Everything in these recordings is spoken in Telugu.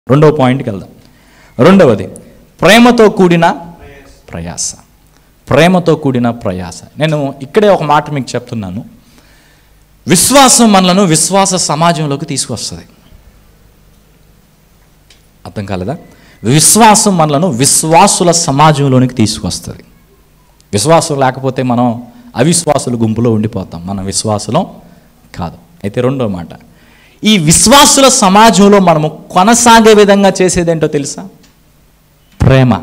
రెండవ పాయింట్కి వెళ్దాం రెండవది ప్రేమతో కూడిన ప్రయాస ప్రేమతో కూడిన ప్రయాస నేను ఇక్కడే ఒక మాట మీకు చెప్తున్నాను విశ్వాసం మనలను విశ్వాస సమాజంలోకి తీసుకొస్తుంది అర్థం కాలేదా విశ్వాసం మనలను విశ్వాసుల సమాజంలోనికి తీసుకొస్తుంది విశ్వాసం లేకపోతే మనం అవిశ్వాసుల గుంపులో ఉండిపోతాం మనం విశ్వాసులం కాదు అయితే రెండో మాట ఈ విశ్వాసుల సమాజంలో మనము కొనసాగే విధంగా చేసేదేంటో తెలుసా ప్రేమ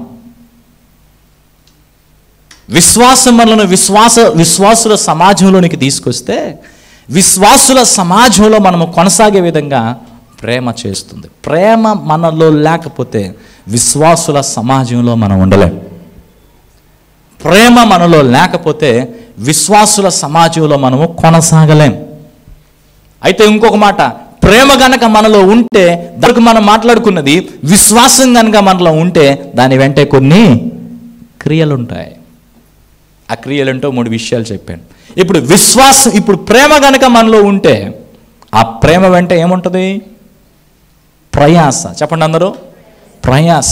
విశ్వాసం మనలను విశ్వాస విశ్వాసుల సమాజంలోనికి తీసుకొస్తే విశ్వాసుల సమాజంలో మనము కొనసాగే విధంగా ప్రేమ చేస్తుంది ప్రేమ మనలో లేకపోతే విశ్వాసుల సమాజంలో మనం ఉండలేం ప్రేమ మనలో లేకపోతే విశ్వాసుల సమాజంలో మనము కొనసాగలేం అయితే ఇంకొక మాట ప్రేమ గనక మనలో ఉంటే దానికి మనం మాట్లాడుకున్నది విశ్వాసం గనక మనలో ఉంటే దాని వెంటే కొన్ని క్రియలు ఉంటాయి ఆ క్రియలంటో మూడు విషయాలు చెప్పాను ఇప్పుడు విశ్వాసం ఇప్పుడు ప్రేమ గనక మనలో ఉంటే ఆ ప్రేమ వెంట ఏముంటుంది ప్రయాస చెప్పండి అందరూ ప్రయాస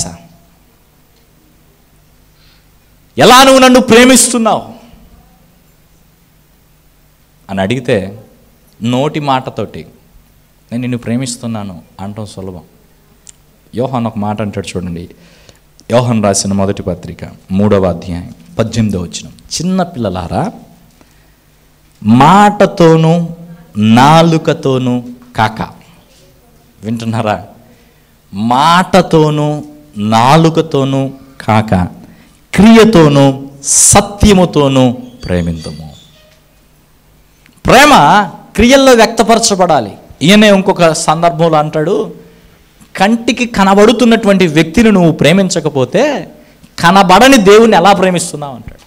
ఎలా నువ్వు నన్ను ప్రేమిస్తున్నావు అని అడిగితే నోటి మాటతోటి నేను నిన్ను ప్రేమిస్తున్నాను అంటాం సులభం యోహాన్ ఒక మాట అంటాడు చూడండి యోహాన్ రాసిన మొదటి పత్రిక మూడవ అధ్యాయం పద్దెనిమిదో వచ్చిన చిన్న పిల్లలారా మాటతోనూ నాలుకతోనూ కాక వింటున్నారా మాటతోనూ నాలుకతోనూ కాక క్రియతోనూ సత్యముతోనూ ప్రేమింతము ప్రేమ క్రియల్లో వ్యక్తపరచబడాలి ఈయనే ఇంకొక సందర్భంలో అంటాడు కంటికి కనబడుతున్నటువంటి వ్యక్తిని నువ్వు ప్రేమించకపోతే కనబడని దేవుణ్ణి ఎలా ప్రేమిస్తున్నావు అంటాడు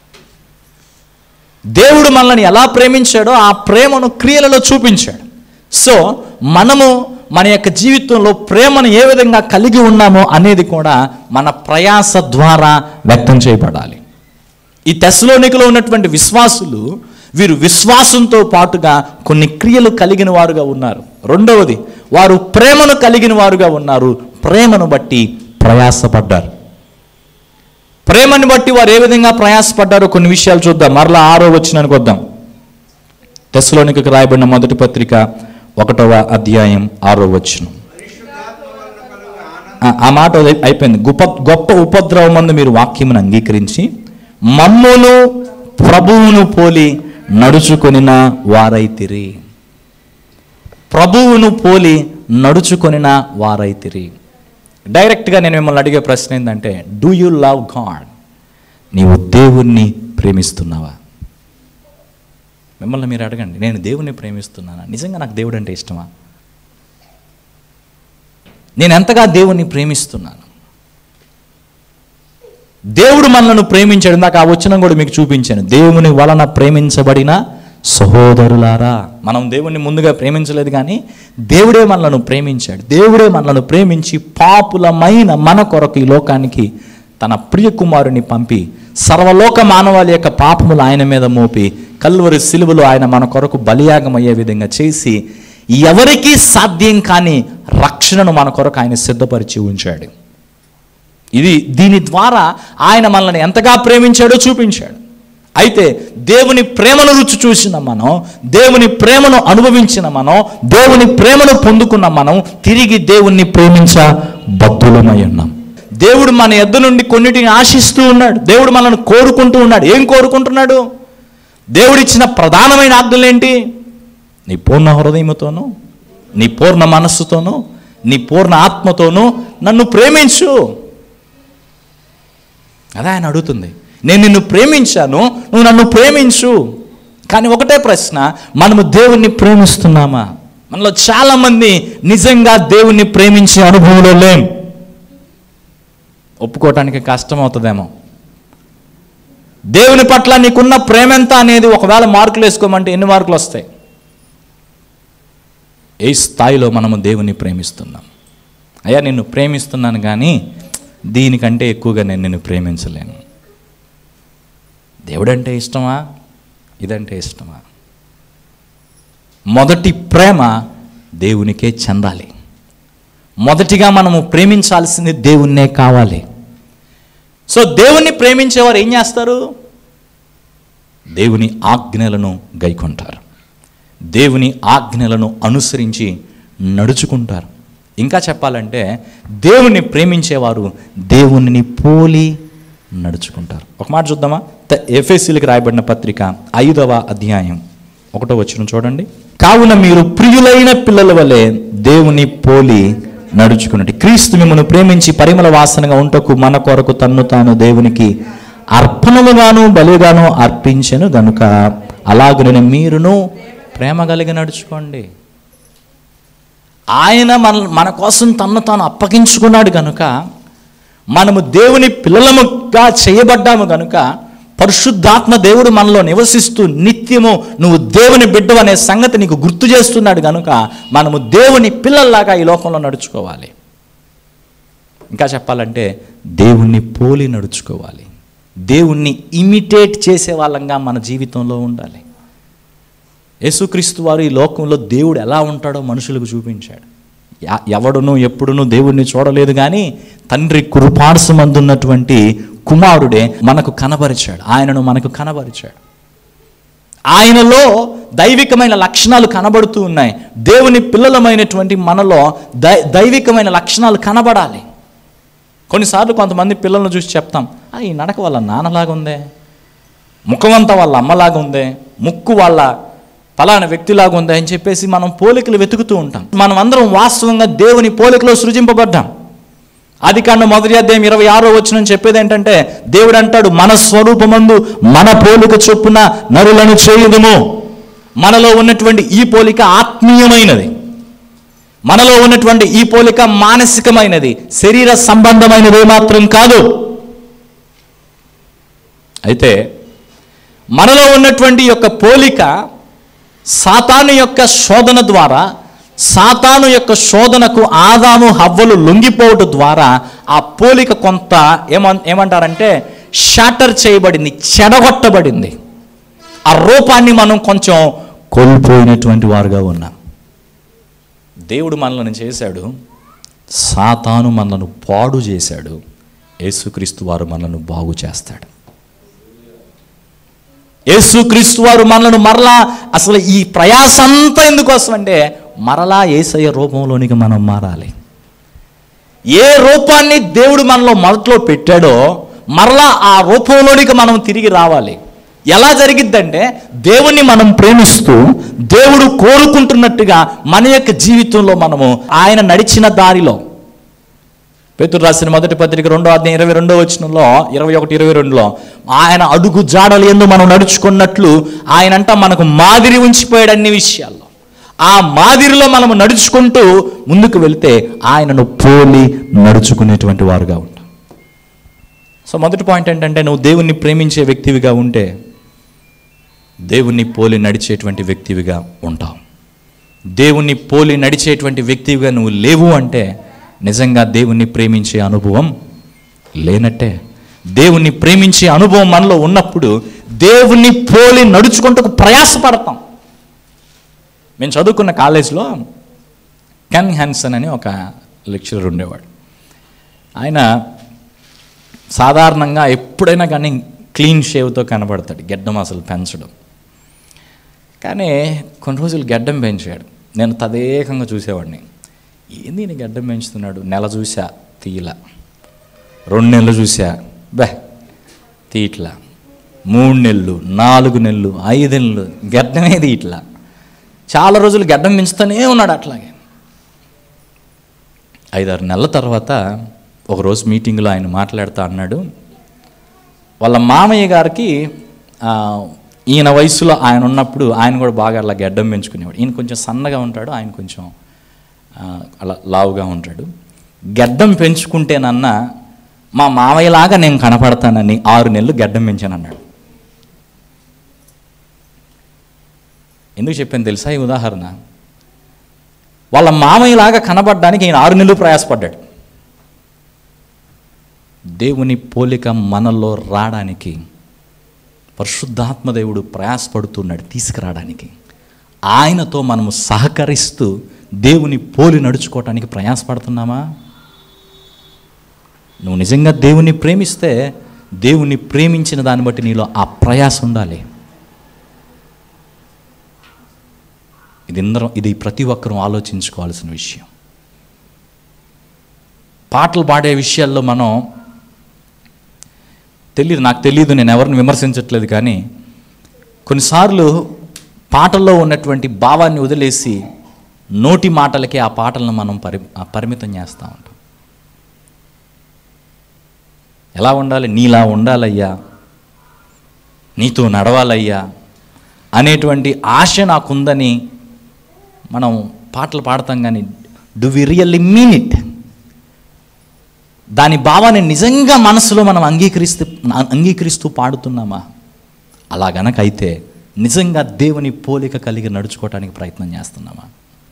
దేవుడు మనల్ని ఎలా ప్రేమించాడో ఆ ప్రేమను క్రియలలో చూపించాడు సో మనము మన యొక్క జీవితంలో ప్రేమను ఏ విధంగా కలిగి ఉన్నామో అనేది కూడా మన ప్రయాస ద్వారా వ్యక్తం చేయబడాలి ఈ తెస్లోనికలో ఉన్నటువంటి విశ్వాసులు వీరు విశ్వాసంతో పాటుగా కొన్ని క్రియలు కలిగిన వారుగా ఉన్నారు రెండవది వారు ప్రేమను కలిగిన వారుగా ఉన్నారు ప్రేమను బట్టి ప్రయాసపడ్డారు ప్రేమను బట్టి వారు ఏ విధంగా ప్రయాసపడ్డారో కొన్ని విషయాలు చూద్దాం మరలా ఆరో వచ్చినానికి వద్దాం తెస్లోనికి రాయబడిన మొదటి పత్రిక ఒకటవ అధ్యాయం ఆరో వచనం ఆ- ఆ మాట అయి- అయిపోయింది గొప్ప గొప్ప ఉపద్రవం మందు మీరు వాక్యమును అంగీకరించి మమ్మును ప్రభువును పోలి నడుచుకొనిన వారైతిరి ప్రభువును పోలి నడుచుకొనిన వారైతిరి డైరెక్ట్గా నేను మిమ్మల్ని అడిగే ప్రశ్న ఏంటంటే డూ యు లవ్ గాడ్ నీవు దేవుణ్ణి ప్రేమిస్తున్నావా మిమ్మల్ని మీరు అడగండి నేను దేవుణ్ణి ప్రేమిస్తున్నానా నిజంగా నాకు దేవుడు అంటే ఇష్టమా నేను ఎంతగా దేవుణ్ణి ప్రేమిస్తున్నాను దేవుడు మనలను ప్రేమించాడు ఇందాక ఆ వచనం కూడా మీకు చూపించాను దేవుని వలన ప్రేమించబడిన సహోదరులారా మనం దేవుణ్ణి ముందుగా ప్రేమించలేదు కానీ దేవుడే మనలను ప్రేమించాడు దేవుడే మనలను ప్రేమించి పాపులమైన మన కొరకు ఈ లోకానికి తన ప్రియ కుమారుని పంపి సర్వలోక మానవాళి యొక్క పాపములు ఆయన మీద మోపి కల్వరి సిలువలో ఆయన మన కొరకు బలియాగం అయ్యే విధంగా చేసి ఎవరికీ సాధ్యం కాని రక్షణను మన కొరకు ఆయన సిద్ధపరిచి ఉంచాడు ఇది దీని ద్వారా ఆయన మనల్ని ఎంతగా ప్రేమించాడో చూపించాడు అయితే దేవుని ప్రేమను రుచి చూసిన మనం దేవుని ప్రేమను అనుభవించిన మనం దేవుని ప్రేమను పొందుకున్న మనం తిరిగి దేవుణ్ణి ప్రేమించ బద్దులమై ఉన్నాం దేవుడు మన ఎద్ద నుండి కొన్నిటిని ఆశిస్తూ ఉన్నాడు దేవుడు మనల్ని కోరుకుంటూ ఉన్నాడు ఏం కోరుకుంటున్నాడు దేవుడిచ్చిన ప్రధానమైన ఆజ్ఞలేంటి నీ పూర్ణ హృదయముతోనూ నీ పూర్ణ మనస్సుతోనూ నీ పూర్ణ ఆత్మతోనూ నన్ను ప్రేమించు అదే ఆయన అడుగుతుంది నేను నిన్ను ప్రేమించాను నువ్వు నన్ను ప్రేమించు కానీ ఒకటే ప్రశ్న మనము దేవుణ్ణి ప్రేమిస్తున్నామా మనలో చాలామంది నిజంగా దేవుణ్ణి ప్రేమించే అనుభవంలో లేం ఒప్పుకోవటానికి కష్టం అవుతుందేమో దేవుని పట్ల నీకున్న ప్రేమ ఎంత అనేది ఒకవేళ మార్కులు వేసుకోమంటే ఎన్ని మార్కులు వస్తాయి ఏ స్థాయిలో మనము దేవుని ప్రేమిస్తున్నాం అయ్యా నిన్ను ప్రేమిస్తున్నాను కానీ దీనికంటే ఎక్కువగా నేను నిన్ను ప్రేమించలేను దేవుడంటే ఇష్టమా ఇదంటే ఇష్టమా మొదటి ప్రేమ దేవునికే చెందాలి మొదటిగా మనము ప్రేమించాల్సింది దేవుణ్ణే కావాలి సో దేవుణ్ణి ప్రేమించేవారు ఏం చేస్తారు దేవుని ఆజ్ఞలను గైకొంటారు దేవుని ఆజ్ఞలను అనుసరించి నడుచుకుంటారు ఇంకా చెప్పాలంటే దేవుణ్ణి ప్రేమించేవారు దేవునిని పోలి నడుచుకుంటారు ఒక మాట చూద్దామా త- ఎఫెసీలకు రాయబడిన పత్రిక ఐదవ అధ్యాయం ఒకటో వచ్చిన చూడండి కావున మీరు ప్రియులైన పిల్లల వలె దేవుని పోలి నడుచుకున్నట్టు క్రీస్తు మిమ్మల్ని ప్రేమించి పరిమళ వాసనగా ఉంటకు మన కొరకు తన్ను తాను దేవునికి అర్పణలుగాను బలిగాను అర్పించెను గనుక అలాగనే మీరును ప్రేమ కలిగి నడుచుకోండి ఆయన మన మన కోసం తన్ను తాను అప్పగించుకున్నాడు కనుక మనము దేవుని పిల్లలముగా చేయబడ్డాము కనుక పరిశుద్ధాత్మ దేవుడు మనలో నివసిస్తూ నిత్యము నువ్వు దేవుని బిడ్డవు అనే సంగతి నీకు గుర్తు చేస్తున్నాడు కనుక మనము దేవుని పిల్లల్లాగా ఈ లోకంలో నడుచుకోవాలి ఇంకా చెప్పాలంటే దేవుణ్ణి పోలి నడుచుకోవాలి దేవుణ్ణి ఇమిటేట్ చేసే వాళ్ళంగా మన జీవితంలో ఉండాలి యేసుక్రీస్తు వారు ఈ లోకంలో దేవుడు ఎలా ఉంటాడో మనుషులకు చూపించాడు ఎ- ఎవడును ఎప్పుడును దేవుణ్ణి చూడలేదు కానీ తండ్రి కృపార్సమందున్నటువంటి కుమారుడే మనకు కనబరిచాడు ఆయనను మనకు కనబరిచాడు ఆయనలో దైవికమైన లక్షణాలు కనబడుతూ ఉన్నాయి దేవుని పిల్లలమైనటువంటి మనలో దై దైవికమైన లక్షణాలు కనబడాలి కొన్నిసార్లు కొంతమంది పిల్లలను చూసి చెప్తాం "ఆ, ఈ నడక వాళ్ళ నాన్నలాగా ఉందే ముఖమంతా వాళ్ళ అమ్మలాగా ఉందే ముక్కు వాళ్ళ ఫలానా వ్యక్తిలాగా ఉందే అని చెప్పేసి మనం పోలికలు వెతుకుతూ ఉంటాం మనం అందరం వాస్తవంగా దేవుని పోలికలో సృజింపబడ్డాం అది కాండ మొదటి అధ్యాయం ఇరవై ఆరో వచ్చిన చెప్పేది ఏంటంటే దేవుడు అంటాడు మన స్వరూపమందు మన పోలిక చొప్పున నరులను చేయుదుము మనలో ఉన్నటువంటి ఈ పోలిక ఆత్మీయమైనది మనలో ఉన్నటువంటి ఈ పోలిక మానసికమైనది శరీర సంబంధమైనది మాత్రం కాదు అయితే మనలో ఉన్నటువంటి యొక్క పోలిక సాతాను యొక్క శోధన ద్వారా సాతాను యొక్క శోధనకు ఆదాము హవ్వలు లొంగిపోవడం ద్వారా ఆ పోలిక కొంత ఏమ ఏమంటారంటే షాటర్ చేయబడింది చెడగొట్టబడింది ఆ రూపాన్ని మనం కొంచెం కోల్పోయినటువంటి వారుగా ఉన్నాం దేవుడు మనల్ని చేశాడు సాతాను మనలను పాడు చేశాడు యేసుక్రీస్తు వారు మనలను బాగు చేస్తాడు యేసుక్రీస్తు వారు మనలను మరలా అసలు ఈ ప్రయాసంతా ఎందుకోసం అంటే మరలా ఏసయ్య రూపంలోనికి మనం మారాలి ఏ రూపాన్ని దేవుడు మనలో మొదట్లో పెట్టాడో మరలా ఆ రూపంలోనికి మనం తిరిగి రావాలి ఎలా జరిగిద్దంటే దేవుణ్ణి మనం ప్రేమిస్తూ దేవుడు కోరుకుంటున్నట్టుగా మన యొక్క జీవితంలో మనము ఆయన నడిచిన దారిలో పేతురు రాసిన మొదటి పత్రిక రెండో అధ్యాయం ఇరవై రెండో వచనంలో ఇరవై ఒకటి ఇరవై రెండులో ఆయన అడుగు జాడలు ఎందు మనం నడుచుకున్నట్లు ఆయన అంట మనకు మాదిరి ఉంచిపోయాడు అన్ని విషయాల్లో ఆ మాదిరిలో మనము నడుచుకుంటూ ముందుకు వెళ్తే ఆయనను పోలి నడుచుకునేటువంటి వారుగా ఉంటాం సో మొదటి పాయింట్ ఏంటంటే నువ్వు దేవుణ్ణి ప్రేమించే వ్యక్తివిగా ఉంటే దేవుణ్ణి పోలి నడిచేటువంటి వ్యక్తివిగా ఉంటావు దేవుణ్ణి పోలి నడిచేటువంటి వ్యక్తివిగా నువ్వు లేవు అంటే నిజంగా దేవుణ్ణి ప్రేమించే అనుభవం లేనట్టే దేవుణ్ణి ప్రేమించే అనుభవం మనలో ఉన్నప్పుడు దేవుణ్ణి పోలి నడుచుకుంటూ ప్రయాసపడతాం మేము చదువుకున్న కాలేజ్లో కెన్ హ్యాన్సన్ అని ఒక లెక్చరర్ ఉండేవాడు ఆయన సాధారణంగా ఎప్పుడైనా కానీ క్లీన్ షేవ్తో కనబడతాడు గెడ్డం అసలు పెంచడం కానీ కొన్ని రోజులు గెడ్డం పెంచాడు నేను తదేకంగా చూసేవాడిని ఏంది ఈయన గెడ్డం పెంచుతున్నాడు నెల చూసా తీయల రెండు నెలలు చూసా బే తీయట్లా మూడు నెలలు నాలుగు నెలలు ఐదు నెలలు గెడ్డమే తీయట్లా చాలా రోజులు గెడ్డం పెంచుతూనే ఉన్నాడు అట్లాగే ఐదారు నెలల తర్వాత ఒకరోజు మీటింగ్లో ఆయన మాట్లాడుతూ అన్నాడు వాళ్ళ మామయ్య గారికి ఆ, ఈయన వయసులో ఆయన ఉన్నప్పుడు ఆయన కూడా బాగా అలా గెడ్డం పెంచుకునేవాడు ఈయన కొంచెం సన్నగా ఉంటాడు ఆయన కొంచెం ఆ, అలా లావుగా ఉంటాడు గెడ్డం పెంచుకుంటేనన్నా మా మామయ్యలాగా నేను కనపడతానని ఆరు నెలలు గెడ్డం పెంచాను అన్నాడు ఎందుకు చెప్పాను తెలుసా ఈ ఉదాహరణ వాళ్ళ మామయ్యలాగా కనబడడానికి ఈయన ఆరు నెలలు ప్రయాసపడ్డాడు దేవుని పోలిక మనలో రావడానికి పరిశుద్ధాత్మ దేవుడు ప్రయాసపడుతున్నాడు తీసుకురావడానికి ఆయనతో మనము సహకరిస్తూ దేవుని పోలి నడుచుకోవటానికి ప్రయాసపడుతున్నామా నువ్వు నిజంగా దేవుని ప్రేమిస్తే దేవుని ప్రేమించిన దాన్ని బట్టి నీలో ఆ ప్రయాస ఉండాలి ఇది అందరం ఇది ప్రతి ఒక్కరూ ఆలోచించుకోవాల్సిన విషయం పాటలు పాడే విషయాల్లో మనం తెలియదు నాకు తెలియదు నేను ఎవరిని విమర్శించట్లేదు కానీ కొన్నిసార్లు పాటల్లో ఉన్నటువంటి భావాన్ని వదిలేసి నోటి మాటలకి ఆ పాటలను మనం పరి ఆ పరిమితం చేస్తూ ఉంటాం ఎలా ఉండాలి నీలా ఉండాలయ్యా నీతో నడవాలయ్యా అనేటువంటి ఆశ నాకుందని మనం పాటలు పాడతాం కానీ do we really mean it దాని భావాన్ని నిజంగా మనసులో మనం అంగీకరిస్తూ అంగీకరిస్తూ పాడుతున్నామా అలా గనక అయితే నిజంగా దేవుని పోలిక కలిగి నడుచుకోవడానికి ప్రయత్నం చేస్తున్నామా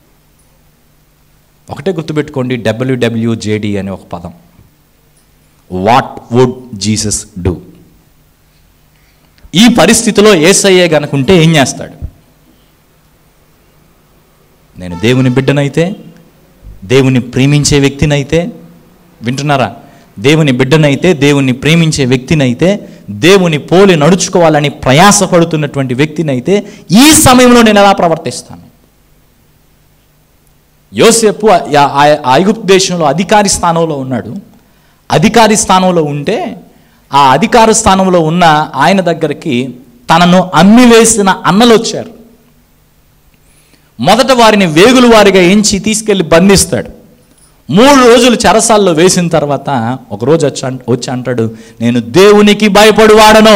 ఒకటే గుర్తుపెట్టుకోండి డబ్ల్యూడబ్ల్యూజేడి అనే ఒక పదం వాట్ వుడ్ జీసస్ డూ ఈ పరిస్థితిలో ఏసయ్యే గనుకుంటే ఏం చేస్తాడు నేను దేవుని బిడ్డనైతే దేవుని ప్రేమించే వ్యక్తినైతే వింటున్నారా దేవుని బిడ్డనైతే దేవుని ప్రేమించే వ్యక్తినైతే దేవుని పోలి నడుచుకోవాలని ప్రయాసపడుతున్నటువంటి వ్యక్తినైతే ఈ సమయంలో నేను ఎలా ప్రవర్తిస్తాను యోసేపు ఆ- ఆ- ఆ ఐగుప్తు దేశంలో అధికారి స్థానంలో ఉన్నాడు అధికారి స్థానంలో ఉంటే ఆ అధికార స్థానంలో ఉన్న ఆయన దగ్గరికి తనను అమ్మివేసిన అన్నలు వచ్చారు మొదట వారిని వేగులు వారిగా ఎంచి తీసుకెళ్లి బంధిస్తాడు మూడు రోజులు చెరసాల్లో వేసిన తర్వాత ఒకరోజు వచ్చి అన్- వచ్చి అంటాడు నేను దేవునికి భయపడువాడను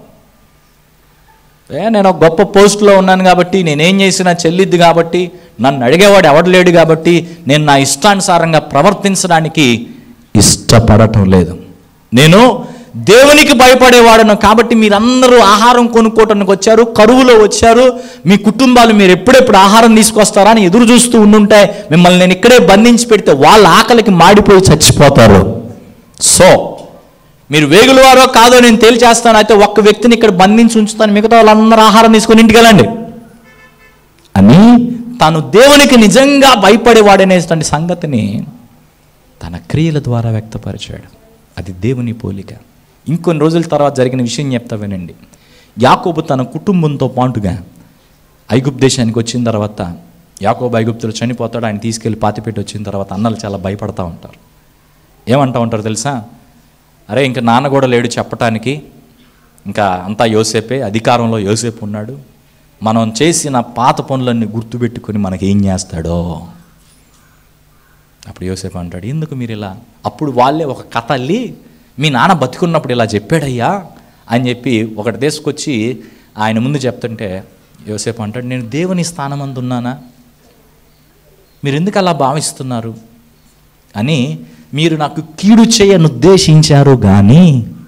ఏ నేను ఒక గొప్ప పోస్టులో ఉన్నాను కాబట్టి నేనేం చేసినా చెల్లిద్ది కాబట్టి నన్ను అడిగేవాడు ఎవడు లేడు కాబట్టి నేను నా ఇష్టానుసారంగా ప్రవర్తించడానికి ఇష్టపడటం లేదు నేను దేవునికి భయపడేవాడను కాబట్టి మీరందరూ ఆహారం కొనుక్కోవటానికి వచ్చారు కరువులో వచ్చారు మీ కుటుంబాలు మీరు ఎప్పుడెప్పుడు ఆహారం తీసుకొస్తారా అని ఎదురు చూస్తూ ఉండుంటే మిమ్మల్ని నేను ఇక్కడే బంధించి పెడితే వాళ్ళ ఆకలికి మాడిపోయి చచ్చిపోతారు సో మీరు వేగులవారో కాదో నేను తేల్చేస్తాను అయితే ఒక్క వ్యక్తిని ఇక్కడ బంధించి ఉంచుతాను మిగతా వాళ్ళందరూ ఆహారం తీసుకొని ఇంటికి వెళ్ళండి అని తాను దేవునికి నిజంగా భయపడేవాడనేటువంటి సంగతిని తన క్రియల ద్వారా వ్యక్తపరిచాడు అది దేవుని పోలిక ఇంకొన్ని రోజుల తర్వాత జరిగిన విషయం చెప్తా వినండి యాకోబు తన కుటుంబంతో పాటుగా ఐగుప్తు దేశానికి వచ్చిన తర్వాత యాకోబు ఐగుప్తులు చనిపోతాడు ఆయన తీసుకెళ్ళి పాతిపెట్టి వచ్చిన తర్వాత అన్నలు చాలా భయపడతా ఉంటారు ఏమంటా ఉంటారు తెలుసా అరే ఇంకా నాన్న కూడా లేడు చెప్పటానికి ఇంకా అంతా యోసేపే అధికారంలో యోసేపు ఉన్నాడు మనం చేసిన పాత పనులన్నీ గుర్తుపెట్టుకుని మనకి ఏం చేస్తాడో అప్పుడు యోసేపు అంటాడు ఎందుకు మీరు ఇలా అప్పుడు వాళ్ళే ఒక కథ అల్లి మీ నాన్న బతికున్నప్పుడు ఇలా చెప్పాడయ్యా అని చెప్పి ఒకటి తీసుకొచ్చి ఆయన ముందు చెప్తుంటే యోసేపు అంటాడు నేను దేవుని స్థానమందు ఉన్నానా మీరు ఎందుకు అలా భావిస్తున్నారు అని మీరు నాకు కీడు చేయను ఉద్దేశించారు కానీ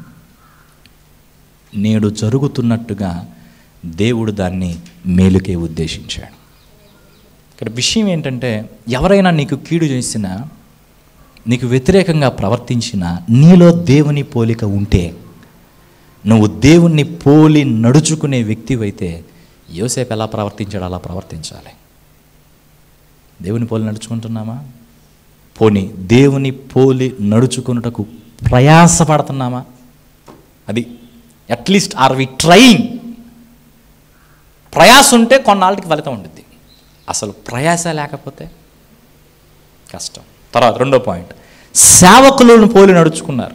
నేడు జరుగుతున్నట్టుగా దేవుడు దాన్ని మేలుకే ఉద్దేశించాడు ఇక్కడ విషయం ఏంటంటే ఎవరైనా నీకు కీడు చేసినా నీకు వ్యతిరేకంగా ప్రవర్తించినా నీలో దేవుని పోలిక ఉంటే నువ్వు దేవుణ్ణి పోలి నడుచుకునే వ్యక్తివైతే యోసేపు ఎలా ప్రవర్తించాడు అలా ప్రవర్తించాలి దేవుని పోలి నడుచుకుంటున్నామా పోని దేవుని పోలి నడుచుకున్నటకు ప్రయాసపడుతున్నామా అది అట్లీస్ట్ ఆర్ వి ట్రైయింగ్ ప్రయాస ఉంటే కొన్నాళ్ళకి ఫలితం ఉంటుంది అసలు ప్రయాస లేకపోతే కష్టం తర్వాత రెండో పాయింట్ సేవకులను పోలి నడుచుకున్నారు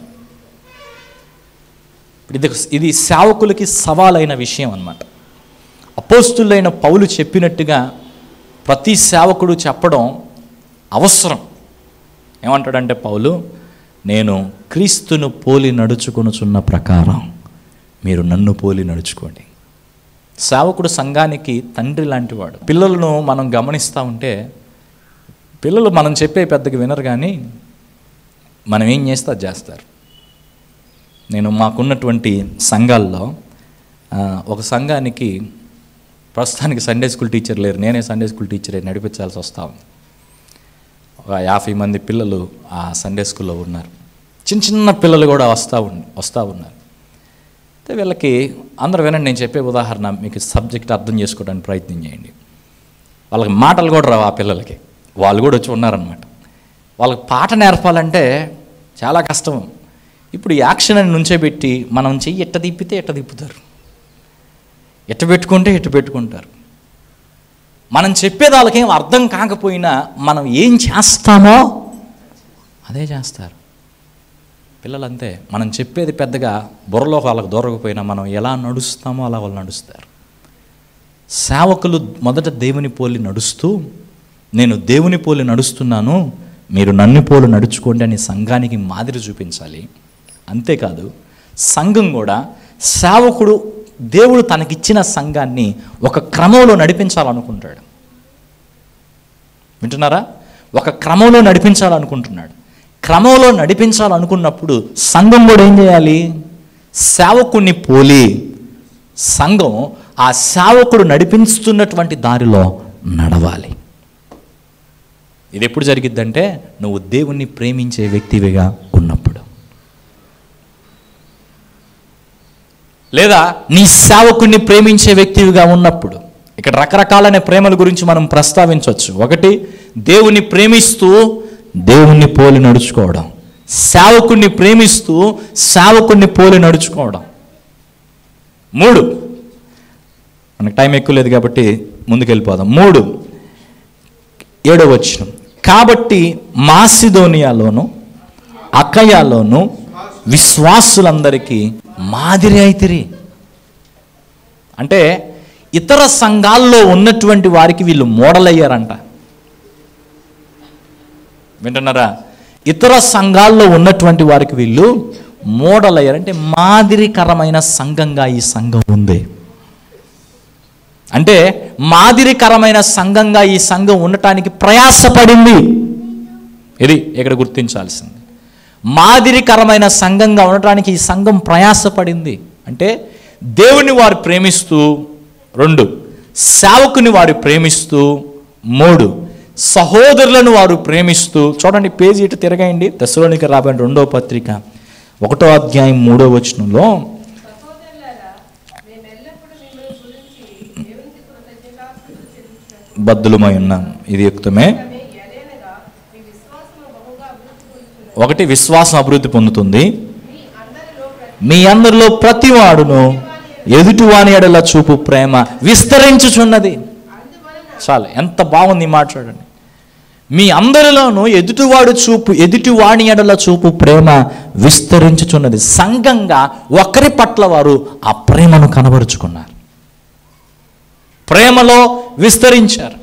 ఇది ఇది సేవకులకి సవాలైన విషయం అన్నమాట అపోస్తులైన పౌలు చెప్పినట్టుగా ప్రతి సేవకుడు చెప్పడం అవసరం ఏమంటాడంటే పౌలు నేను క్రీస్తును పోలి నడుచుకొనుచున్న ప్రకారం మీరు నన్ను పోలి నడుచుకోండి సేవకుడు సంఘానికి తండ్రి లాంటివాడు పిల్లలను మనం గమనిస్తూ ఉంటే పిల్లలు మనం చెప్పే పెద్దగా వినరు కానీ మనం ఏం చేస్తే అది చేస్తారు నేను మాకున్నటువంటి సంఘాల్లో ఆ, ఒక సంఘానికి ప్రస్తుతానికి సండే స్కూల్ టీచర్ లేరు నేనే సండే స్కూల్ టీచర్ నడిపించాల్సి వస్తూ ఉంది ఒక యాభై మంది పిల్లలు ఆ సండే స్కూల్లో ఉన్నారు చిన్న చిన్న పిల్లలు కూడా వస్తూ ఉన్ వస్తూ ఉన్నారు అయితే వీళ్ళకి అందరూ వినండి నేను చెప్పే ఉదాహరణ మీకు సబ్జెక్ట్ అర్థం చేసుకోవడానికి ప్రయత్నం చేయండి వాళ్ళకి మాటలు కూడా రావు ఆ పిల్లలకి వాళ్ళు కూడా వచ్చి ఉన్నారనమాట వాళ్ళకి పాట నేర్పాలంటే చాలా కష్టం ఇప్పుడు ఈ యాక్షన్ అని నుంచోబెట్టి మనం చెయ్యి ఎట్ట తిప్పితే ఎట్ట తిప్పుతారు ఎట్ట పెట్టుకుంటే ఎట్ట పెట్టుకుంటారు మనం చెప్పేది వాళ్ళకేం అర్థం కాకపోయినా మనం ఏం చేస్తామో అదే చేస్తారు పిల్లలు అంతే మనం చెప్పేది పెద్దగా బుర్రలో వాళ్ళకి దొరకపోయినా మనం ఎలా నడుస్తామో అలా వాళ్ళు నడుస్తారు సేవకులు మొదట దేవుని పోలి నడుస్తూ నేను దేవుని పోలి నడుస్తున్నాను మీరు నన్ను పోలి నడుచుకోండి అని సంఘానికి మాదిరి చూపించాలి అంతేకాదు సంఘం కూడా సేవకుడు దేవుడు తనకిచ్చిన సంఘాన్ని ఒక క్రమంలో నడిపించాలనుకుంటాడు వింటున్నారా ఒక క్రమంలో నడిపించాలనుకుంటున్నాడు క్రమంలో నడిపించాలనుకున్నప్పుడు సంఘం కూడా ఏం చేయాలి సేవకుణ్ణి పోలి సంఘం ఆ సేవకుడు నడిపిస్తున్నటువంటి దారిలో నడవాలి ఇది ఎప్పుడు జరిగిద్దంటే నువ్వు దేవుణ్ణి ప్రేమించే వ్యక్తివిగా ఉన్నప్పుడు లేదా నీ సేవకుణ్ణి ప్రేమించే వ్యక్తివిగా ఉన్నప్పుడు ఇక్కడ రకరకాలైన ప్రేమల గురించి మనం ప్రస్తావించవచ్చు ఒకటి దేవుని ప్రేమిస్తూ దేవుణ్ణి పోలి నడుచుకోవడం సేవకుణ్ణి ప్రేమిస్తూ సేవకుణ్ణి పోలి నడుచుకోవడం మూడు మనకు టైం ఎక్కువ లేదు కాబట్టి ముందుకు వెళ్ళిపోదాం మూడు ఏడవ వచనం కాబట్టి మాసిదోనియాలోను అకయాలోను విశ్వాసులందరికీ మాదిరి అయితిరి అంటే ఇతర సంఘాల్లో ఉన్నటువంటి వారికి వీళ్ళు మోడల్ అయ్యారంట వింటున్నారా ఇతర సంఘాల్లో ఉన్నటువంటి వారికి వీళ్ళు మోడల్ అయ్యారంటే మాదిరికరమైన సంఘంగా ఈ సంఘం ఉంది అంటే మాదిరికరమైన సంఘంగా ఈ సంఘం ఉండటానికి ప్రయాసపడింది ఇది ఇక్కడ గుర్తించాల్సింది మాదిరికరమైన సంఘంగా ఉండటానికి ఈ సంఘం ప్రయాసపడింది అంటే దేవుని వారు ప్రేమిస్తూ రెండు సేవకుని వారు ప్రేమిస్తూ మూడు సహోదరులను వారు ప్రేమిస్తూ చూడండి పేజీ ఇటు తిరగండి దశలోనికి రాబడిన రెండో పత్రిక ఒకటో అధ్యాయం మూడో వచనంలో సహోదరులారా మేమెల్లప్పుడూ మిమ్మల్ని గురించి దేవునికి కృతజ్ఞతాస్తుతులు చెల్లించుటకు బద్దులమై ఉన్నాం ఇది యుక్తమే ఆమె ఎలయనగా మీ విశ్వాసము బహుగా అభివృద్ధి పొందుతున్నది ఒకటి విశ్వాసం అభివృద్ధి పొందుతుంది మీ అందరిలో ప్రతి మీ అందరిలో ప్రతివాడును ఎదుటివాని ఎడల చూపు ప్రేమ విస్తరించుచున్నది అందువలన చాలు ఎంత బాగుంది ఈ మాట చూడండి మీ అందరిలోనూ ఎదుటివాడు చూపు ఎదుటివాని ఎడల చూపు ప్రేమ విస్తరించుచున్నది సంఘంగా ఒకరి పట్ల వారు ఆ ప్రేమను కనబరుచుకున్నారు ప్రేమలో విస్తరించారు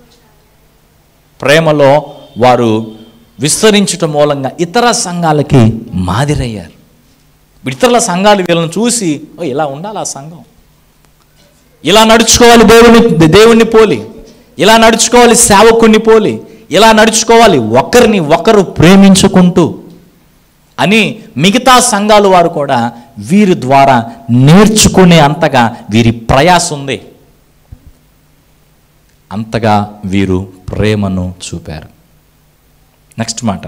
ప్రేమలో వారు విస్తరించటం మూలంగా ఇతర సంఘాలకి మాదిరయ్యారు ఇతరుల సంఘాలు వీళ్ళని చూసి ఓ ఇలా ఉండాలి ఆ సంఘం ఇలా నడుచుకోవాలి దేవుని దేవుణ్ణి పోలి ఇలా నడుచుకోవాలి సేవకుణ్ణి పోలి ఇలా నడుచుకోవాలి ఒకరిని ఒకరు ప్రేమించుకుంటూ అని మిగతా సంఘాలు వారు కూడా వీరి ద్వారా నేర్చుకునే అంతగా వీరి ప్రయాస ఉంది అంతగా వీరు ప్రేమను చూపారు నెక్స్ట్ మాట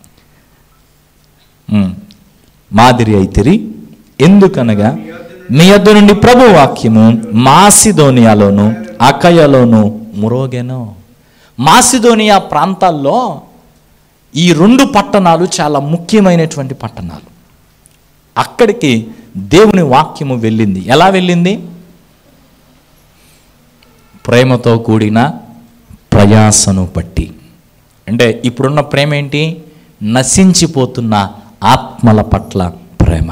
ఉమ్. మాదిరి అయితిరి ఎందుకనగా మీ యొద్ద నుండి ప్రభు వాక్యము మాసిదోనియాలోను అకయలోను మురోగెను మాసిదోనియా ప్రాంతాల్లో ఈ రెండు పట్టణాలు చాలా ముఖ్యమైనటువంటి పట్టణాలు అక్కడికి దేవుని వాక్యము వెళ్ళింది ఎలా వెళ్ళింది ప్రేమతో కూడిన ప్రయాసను బట్టి అంటే ఇప్పుడున్న ప్రేమ ఏంటి నశించిపోతున్న ఆత్మల పట్ల ప్రేమ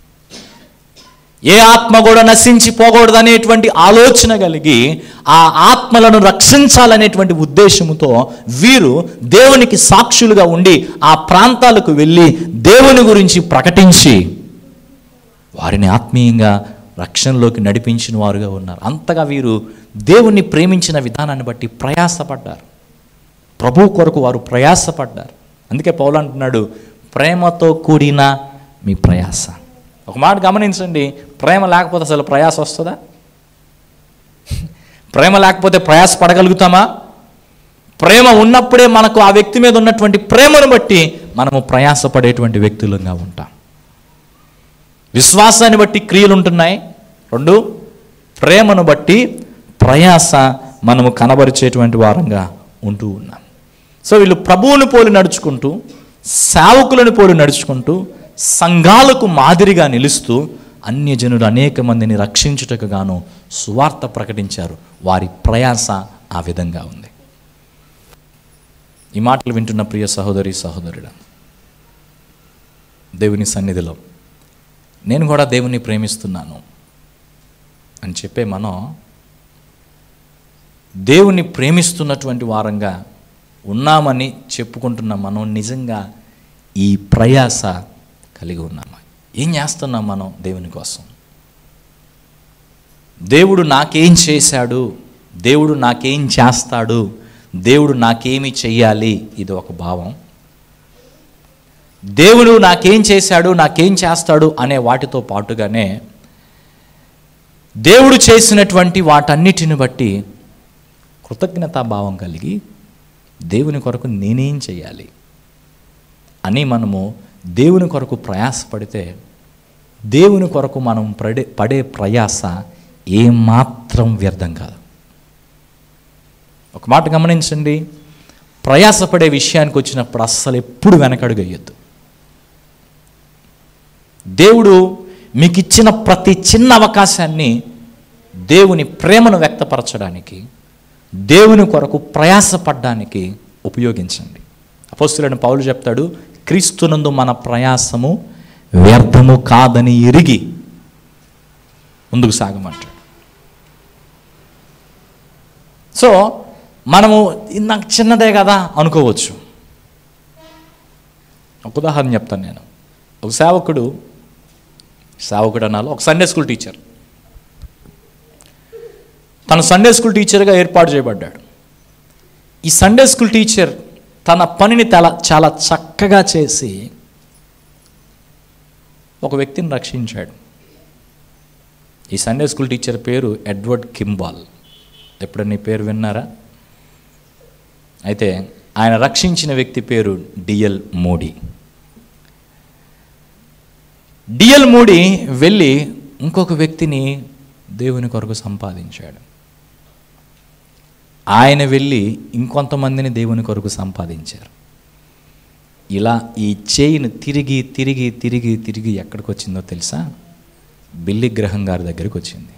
ఏ ఆత్మ కూడా నశించిపోకూడదు అనేటువంటి ఆలోచన కలిగి ఆ ఆత్మలను రక్షించాలనేటువంటి ఉద్దేశంతో వీరు దేవునికి సాక్షులుగా ఉండి ఆ ప్రాంతాలకు వెళ్ళి దేవుని గురించి ప్రకటించి వారిని ఆత్మీయంగా రక్షణలోకి నడిపించిన వారుగా ఉన్నారు అంతగా వీరు దేవుణ్ణి ప్రేమించిన విధానాన్ని బట్టి ప్రయాసపడ్డారు ప్రభు కొరకు వారు ప్రయాసపడ్డారు అందుకే పౌలు అంటున్నాడు ప్రేమతో కూడిన మీ ప్రయాస ఒక మాట గమనించండి ప్రేమ లేకపోతే అసలు ప్రయాస వస్తుందా ప్రేమ లేకపోతే ప్రయాస పడగలుగుతామా ప్రేమ ఉన్నప్పుడే మనకు ఆ వ్యక్తి మీద ఉన్నటువంటి ప్రేమను బట్టి మనము ప్రయాసపడేటువంటి వ్యక్తులుగా ఉంటాం విశ్వాసాన్ని బట్టి క్రియలు ఉంటున్నాయి రెండు ప్రేమను బట్టి ప్రయాస మనము కనబరిచేటువంటి వారంగా ఉంటూ ఉన్నాం సో వీళ్ళు ప్రభువుని పోలి నడుచుకుంటూ సేవకులను పోలి నడుచుకుంటూ సంఘాలకు మాదిరిగా నిలుస్తూ అన్యజనులు అనేక మందిని రక్షించుటకు గాను సువార్త ప్రకటించారు వారి ప్రయాస ఆ విధంగా ఉంది ఈ మాటలు వింటున్న ప్రియ సహోదరి సహోదరుడు దేవుని సన్నిధిలో నేను కూడా దేవుని ప్రేమిస్తున్నాను అని చెప్పే మనం దేవుని ప్రేమిస్తున్నటువంటి వారంగా ఉన్నామని చెప్పుకుంటున్న మనం నిజంగా ఈ ప్రయాస కలిగి ఉన్నామా ఏం చేస్తున్నాం మనం దేవుని కోసం దేవుడు నాకేం చేశాడు దేవుడు నాకేం చేస్తాడు దేవుడు నాకేమి చెయ్యాలి ఇది ఒక భావం దేవుడు నాకేం చేశాడు నాకేం చేస్తాడు అనే వాటితో పాటుగానే దేవుడు చేసినటువంటి వాటన్నిటిని బట్టి కృతజ్ఞతాభావం కలిగి దేవుని కొరకు నేనేం చేయాలి అని మనము దేవుని కొరకు ప్రయాసపడితే దేవుని కొరకు మనం పడే పడే ప్రయాస ఏమాత్రం వ్యర్థం కాదు ఒక మాట గమనించండి ప్రయాసపడే విషయానికి వచ్చినప్పుడు అస్సలు ఎప్పుడు వెనకడుగు వేయొద్దు దేవుడు మీకు ఇచ్చిన ప్రతి చిన్న అవకాశాన్ని దేవుని ప్రేమను వ్యక్తపరచడానికి దేవుని కొరకు ప్రయాసపడడానికి ఉపయోగించండి అపోస్తులైన పౌలు చెప్తాడు క్రీస్తునందు మన ప్రయాసము వ్యర్థము కాదని ఎరిగి ముందుకు సాగమంటాడు సో మనము ఇది నాకు చిన్నదే కదా అనుకోవచ్చు ఒక ఉదాహరణ చెప్తాను నేను ఒక సేవకుడు సేవకుడు అనాలో ఒక సండే స్కూల్ టీచర్ తను సండే స్కూల్ టీచర్గా ఏర్పాటు చేయబడ్డాడు ఈ సండే స్కూల్ టీచర్ తన పనిని చాలా చాలా చక్కగా చేసి ఒక వ్యక్తిని రక్షించాడు ఈ సండే స్కూల్ టీచర్ పేరు ఎడ్వర్డ్ కింబాల్ ఎప్పుడన్నా ఈ పేరు విన్నారా అయితే ఆయన రక్షించిన వ్యక్తి పేరు డిఎల్ మోడీ డిఎల్ మోడీ వెళ్ళి ఇంకొక వ్యక్తిని దేవుని కొరకు సంపాదించాడు ఆయన వెళ్ళి ఇంకొంతమందిని దేవుని కొరకు సంపాదించారు ఇలా ఈ చైన్ తిరిగి తిరిగి తిరిగి తిరిగి ఎక్కడికి వచ్చిందో తెలుసా బిల్లి గ్రహం గారి దగ్గరికి వచ్చింది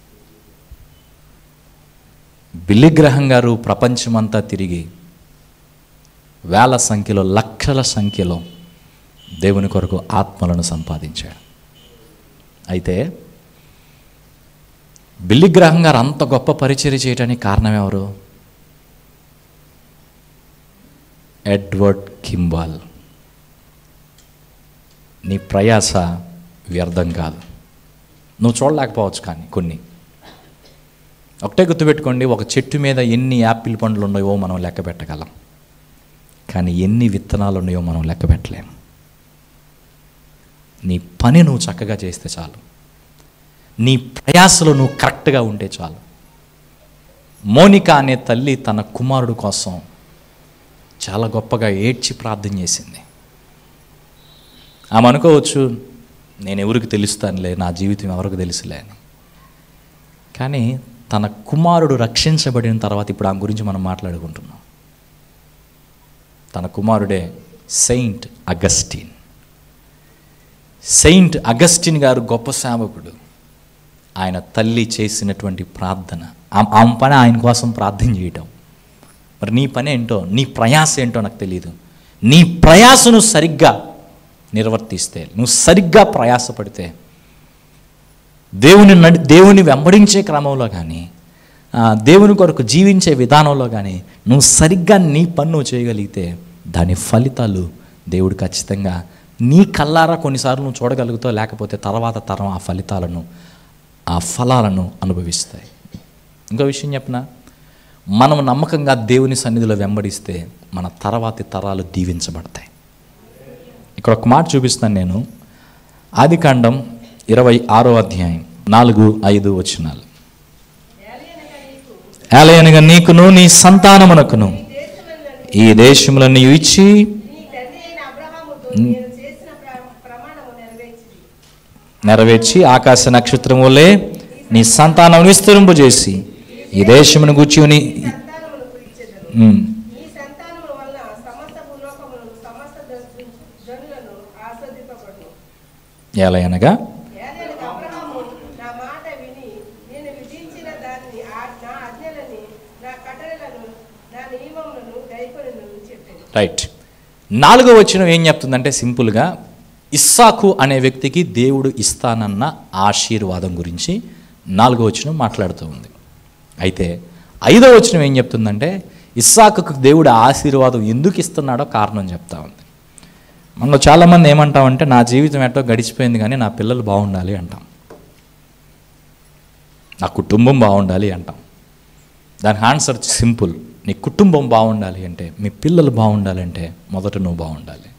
బిల్లి గ్రహం గారు ప్రపంచమంతా తిరిగి వేల సంఖ్యలో లక్షల సంఖ్యలో దేవుని కొరకు ఆత్మలను సంపాదించాడు అయితే బిల్లి గ్రహం గారు అంత గొప్ప పరిచర్య చేయడానికి కారణం ఎవరు ఎడ్వర్డ్ కింబాల్ నీ ప్రయాస వ్యర్థం కాదు నువ్వు చూడలేకపోవచ్చు కానీ కొన్ని ఒకటే గుర్తుపెట్టుకోండి ఒక చెట్టు మీద ఎన్ని యాపిల్ పండ్లు ఉన్నాయో మనం లెక్క పెట్టగలం కానీ ఎన్ని విత్తనాలు ఉన్నాయో మనం లెక్క పెట్టలేం నీ పని నువ్వు చక్కగా చేస్తే చాలు నీ ప్రయాసలో నువ్వు కరెక్ట్గా ఉంటే చాలు మోనిక అనే తల్లి తన కుమారుడు కోసం చాలా గొప్పగా ఏడ్చి ప్రార్థన చేసింది ఆమె అనుకోవచ్చు నేను ఎవరికి తెలుస్తానులే నా జీవితం ఎవరికి తెలుసులే అని కానీ తన కుమారుడు రక్షించబడిన తర్వాత ఇప్పుడు ఆమె గురించి మనం మాట్లాడుకుంటున్నాం తన కుమారుడే సెయింట్ అగస్టిన్ సెయింట్ అగస్టిన్ గారు గొప్ప సేవకుడు ఆయన తల్లి చేసినటువంటి ప్రార్థన ఆ- ఆమె పని ఆయన కోసం ప్రార్థన చేయటం మరి నీ పని ఏంటో నీ ప్రయాస ఏంటో నాకు తెలియదు నీ ప్రయాసను సరిగ్గా నిర్వర్తిస్తే నువ్వు సరిగ్గా ప్రయాసపడితే దేవుని నడి దేవుని వెంబడించే క్రమంలో కానీ ఆ, దేవుని కొరకు జీవించే విధానంలో కానీ నువ్వు సరిగ్గా నీ పని నువ్వు చేయగలిగితే దాని ఫలితాలు దేవుడు ఖచ్చితంగా నీ కల్లారా కొన్నిసార్లు నువ్వు చూడగలుగుతావు లేకపోతే తర్వాత తరం ఆ ఫలితాలను ఆ ఫలాలను అనుభవిస్తాయి ఇంకో విషయం చెప్పనా మనం నమ్మకంగా దేవుని సన్నిధిలో వెంబడిస్తే మన తర్వాతి తరాలు దీవించబడతాయి ఇక్కడ ఒక మాట చూపిస్తాను నేను ఆదికాండం ఇరవై ఆరో అధ్యాయం నాలుగు ఐదు వచనాలు ఏలయనగా నీకును నీ సంతానమునకును ఈ దేశములను నీవు ఇచ్చి నీ తండ్రి అయిన అబ్రహాముతో నేను చేసిన ప్ర- ప్రమాణము నెరవేర్చింది నెరవేర్చి ఆకాశ నక్షత్రం వలె నీ సంతానం విస్తరింపజేసి ఈ ఈ దేశమును కూర్చుని సంతానమును కురిచెదను ఉమ్, ఈ సంతానము వలన సమస్త భూలోకములను సమస్త జ- జనులను ఆస్వాదింపబడును ఎలయనగా ఏలయనగా అబ్రహాము నా మాట విని నేను విధించిన దాన్ని ఆ- నా ఆజ్ఞలని నా కట్టడలను నా నియమములను గైకొనను చెప్పాను రైట్ నాలుగో వచనం ఏం చెప్తుందంటే సింపుల్గా ఇస్సాకు అనే వ్యక్తికి దేవుడు ఇస్తానన్న ఆశీర్వాదం గురించి నాలుగో వచనం మాట్లాడుతూ ఉంది అయితే ఐదో వచనం ఏం చెప్తుందంటే ఇస్సాకుకు దేవుడు ఆశీర్వాదం ఎందుకు ఇస్తున్నాడో కారణం చెప్తా ఉంది మనలో చాలామంది ఏమంటామంటే నా జీవితం ఎట్టో గడిచిపోయింది కానీ నా పిల్లలు బాగుండాలి అంటాం నా కుటుంబం బాగుండాలి అంటాం దాని ఆన్సర్ సింపుల్ నీ కుటుంబం బాగుండాలి అంటే మీ పిల్లలు బాగుండాలంటే మొదట నువ్వు బాగుండాలి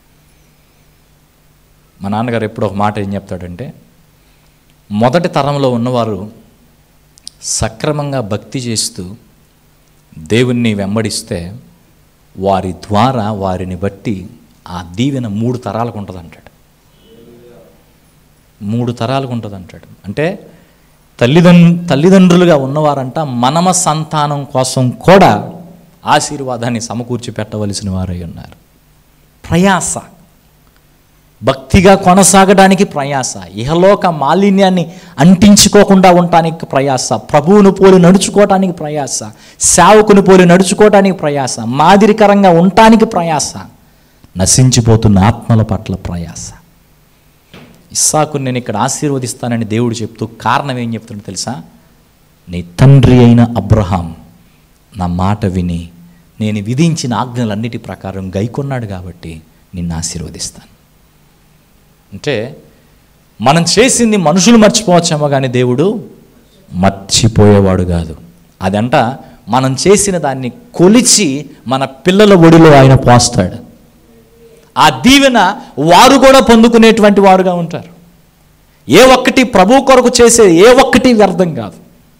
మా నాన్నగారు ఎప్పుడు ఒక మాట ఏం చెప్తాడంటే మొదటి తరంలో ఉన్నవారు సక్రమంగా భక్తి చేస్తూ దేవుణ్ణి వెంబడిస్తే వారి ద్వారా వారిని బట్టి ఆ దీవెన మూడు తరాలకు ఉంటుంది అంటాడు మూడు తరాలకు ఉంటుంది అంటాడు అంటే తల్లిదండ్రు తల్లిదండ్రులుగా ఉన్నవారంట మనమ సంతానం కోసం కూడా ఆశీర్వాదాన్ని సమకూర్చి పెట్టవలసిన వారై ఉన్నారు ప్రయాస భక్తిగా కొనసాగడానికి ప్రయాస ఇహలోక మాలిన్యాన్ని అంటించుకోకుండా ఉండటానికి ప్రయాస ప్రభువును పోలి నడుచుకోవటానికి ప్రయాస సేవకుని పోలి నడుచుకోవటానికి ప్రయాస మాదిరికరంగా ఉండటానికి ప్రయాస నశించిపోతున్న ఆత్మల పట్ల ప్రయాస ఇస్సాకుని నేను ఇక్కడ ఆశీర్వదిస్తానని దేవుడు చెప్తూ కారణం ఏం చెప్తుండో తెలుసా నీ తండ్రి అయిన అబ్రహాం నా మాట విని నేను విధించిన ఆజ్ఞలన్నిటి ప్రకారం గైకొన్నాడు కాబట్టి నిన్ను ఆశీర్వదిస్తాను అంటే మనం చేసింది మనుషులు మర్చిపోవచ్చేమో కానీ దేవుడు మర్చిపోయేవాడు కాదు అదంట మనం చేసిన దాన్ని కొలిచి మన పిల్లల ఒడిలో ఆయన పోస్తాడు ఆ దీవెన వారు కూడా పొందుకునేటువంటి వారుగా ఉంటారు ఏ ఒక్కటి ప్రభు కొరకు చేసే ఏ ఒక్కటి వ్యర్థం కాదు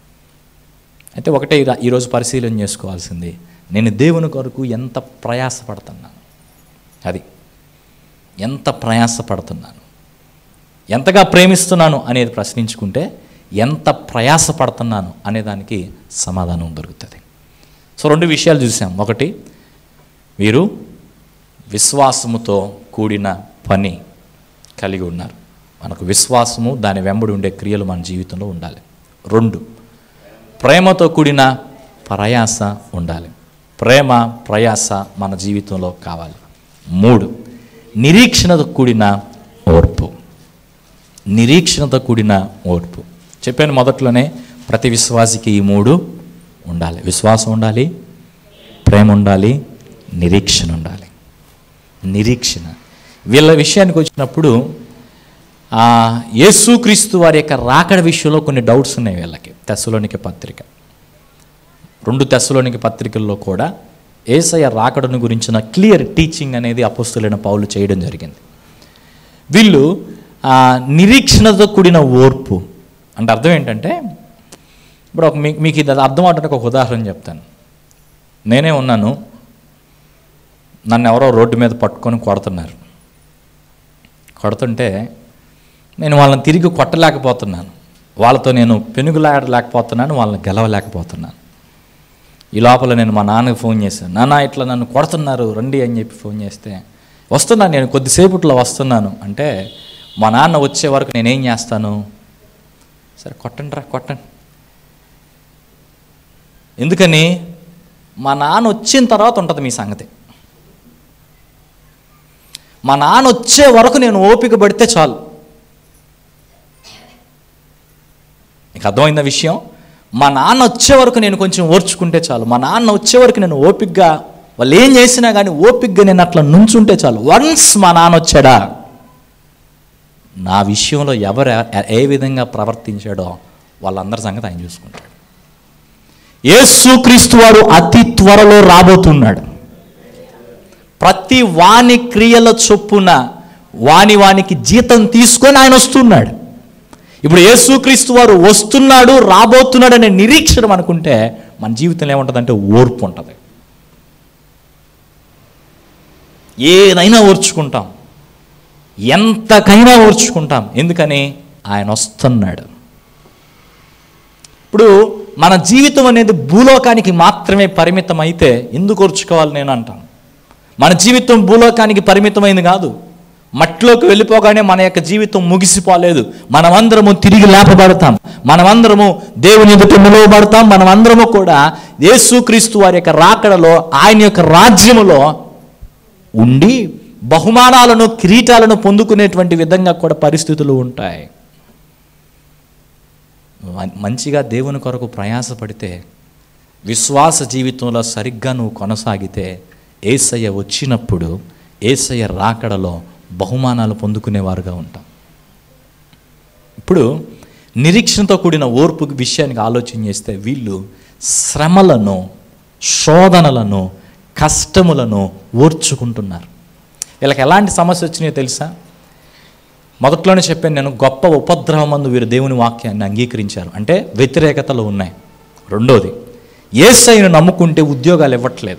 అయితే ఒకటే ఈరా- ఈరోజు పరిశీలన చేసుకోవాల్సింది నేను దేవుని కొరకు ఎంత ప్రయాసపడుతున్నాను అది ఎంత ప్రయాసపడుతున్నాను ఎంతగా ప్రేమిస్తున్నాను అనేది ప్రశ్నించుకుంటే ఎంత ప్రయాసపడుతున్నాను అనే దానికి సమాధానం దొరుకుతుంది సో రెండు విషయాలు చూసాం ఒకటి వీరు విశ్వాసముతో కూడిన పని కలిగి ఉన్నారు మనకు విశ్వాసము దాని వెంబడి ఉండే క్రియలు మన జీవితంలో ఉండాలి రెండు ప్రేమతో కూడిన ప్రయాస ఉండాలి ప్రేమ ప్రయాస మన జీవితంలో కావాలి మూడు నిరీక్షణతో కూడిన ఓర్పు నిరీక్షణతో కూడిన ఓర్పు చెప్పాను మొదట్లోనే ప్రతి విశ్వాసికి ఈ మూడు ఉండాలి విశ్వాసం ఉండాలి ప్రేమ ఉండాలి నిరీక్షణ ఉండాలి నిరీక్షణ వీళ్ళ విషయానికి వచ్చినప్పుడు ఆ, యేసుక్రీస్తు వారి యొక్క రాకడ విషయంలో కొన్ని డౌట్స్ ఉన్నాయి వీళ్ళకి తెస్సలోనికి పత్రిక రెండు తెస్సలోనికి పత్రికల్లో కూడా ఏసయ్య రాకడను గురించిన క్లియర్ టీచింగ్ అనేది అపోస్తులైన పౌలు చేయడం జరిగింది వీళ్ళు ఆ, నిరీక్షణతో కూడిన ఓర్పు అంటే అర్థం ఏంటంటే ఇప్పుడు ఒక మీ- మీకు ఇది అర్థం అవడానికి ఒక ఉదాహరణ చెప్తాను నేనే ఉన్నాను నన్ను ఎవరో రోడ్డు మీద పట్టుకొని కొడుతున్నారు కొడుతుంటే నేను వాళ్ళని తిరిగి కొట్టలేకపోతున్నాను వాళ్ళతో నేను పెనుగులాడలేకపోతున్నాను వాళ్ళని గెలవలేకపోతున్నాను ఈ లోపల నేను మా నాన్నకి ఫోన్ చేశాను నాన్న ఇట్లా నన్ను కొడుతున్నారు రండి అని చెప్పి ఫోన్ చేస్తే వస్తున్నాను నేను కొద్దిసేపట్లో వస్తున్నాను అంటే మా నాన్న వచ్చే వరకు నేనేం చేస్తాను సరే కొట్టండి రా కొట్టండి ఎందుకని మా నాన్న వచ్చిన తర్వాత ఉంటుంది మీ సంగతి మా నాన్న వచ్చే వరకు నేను ఓపిక పడితే చాలు నీకు అర్థమైందా విషయం మా నాన్న వచ్చే వరకు నేను కొంచెం ఓర్చుకుంటే చాలు మా నాన్న వచ్చే వరకు నేను ఓపికగా వాళ్ళు ఏం చేసినా కానీ ఓపికగా నేను అట్లా నుంచుంటే చాలు వన్స్ మా నాన్న వచ్చాడా నా విషయంలో ఎవరు ఏ- ఏ విధంగా ప్రవర్తించాడో వాళ్ళందరి సంగతి ఆయన చూసుకుంటాడు యేసుక్రీస్తు వారు అతి త్వరలో రాబోతున్నాడు ప్రతి వాని క్రియల చొప్పున వాని వానికి జీతం తీసుకొని ఆయన వస్తున్నాడు ఇప్పుడు యేసుక్రీస్తు వారు వస్తున్నాడు రాబోతున్నాడు అనే నిరీక్షణ అనుకుంటే మన జీవితంలో ఏముంటుందంటే ఓర్పు ఉంటుంది ఏదైనా ఓర్చుకుంటాం ఎంతకైనా ఓర్చుకుంటాం ఎందుకని ఆయన వస్తున్నాడు ఇప్పుడు మన జీవితం అనేది భూలోకానికి మాత్రమే పరిమితం అయితే ఎందుకు ఓర్చుకోవాలి నేను అంటాను మన జీవితం భూలోకానికి పరిమితమైంది కాదు మట్టిలోకి వెళ్ళిపోగానే మన యొక్క జీవితం ముగిసిపోలేదు మనమందరము తిరిగి లేపబడతాం మనమందరము దేవుని ఎదుట నిలవబడతాం మనమందరము కూడా యేసుక్రీస్తు వారి యొక్క రాకడలో ఆయన యొక్క రాజ్యములో ఉండి బహుమానాలను కిరీటాలను పొందుకునేటువంటి విధంగా కూడా పరిస్థితులు ఉంటాయి మ- మంచిగా దేవుని కొరకు ప్రయాసపడితే విశ్వాస జీవితంలో సరిగ్గా నువ్వు కొనసాగితే ఏసయ్య వచ్చినప్పుడు ఏసయ్య రాకడలో బహుమానాలు పొందుకునేవారుగా ఉంటాం ఇప్పుడు నిరీక్షణతో కూడిన ఓర్పు విషయానికి ఆలోచన చేస్తే వీళ్ళు శ్రమలను శోధనలను కష్టములను ఓర్చుకుంటున్నారు వీళ్ళకి ఎలాంటి సమస్య వచ్చినాయో తెలుసా మొదట్లోనే చెప్పాను నేను గొప్ప ఉపద్రవమందు వీరు దేవుని వాక్యాన్ని అంగీకరించారు అంటే వ్యతిరేకతలు ఉన్నాయి రెండోది ఏసైను నమ్ముకుంటే ఉద్యోగాలు ఇవ్వట్లేదు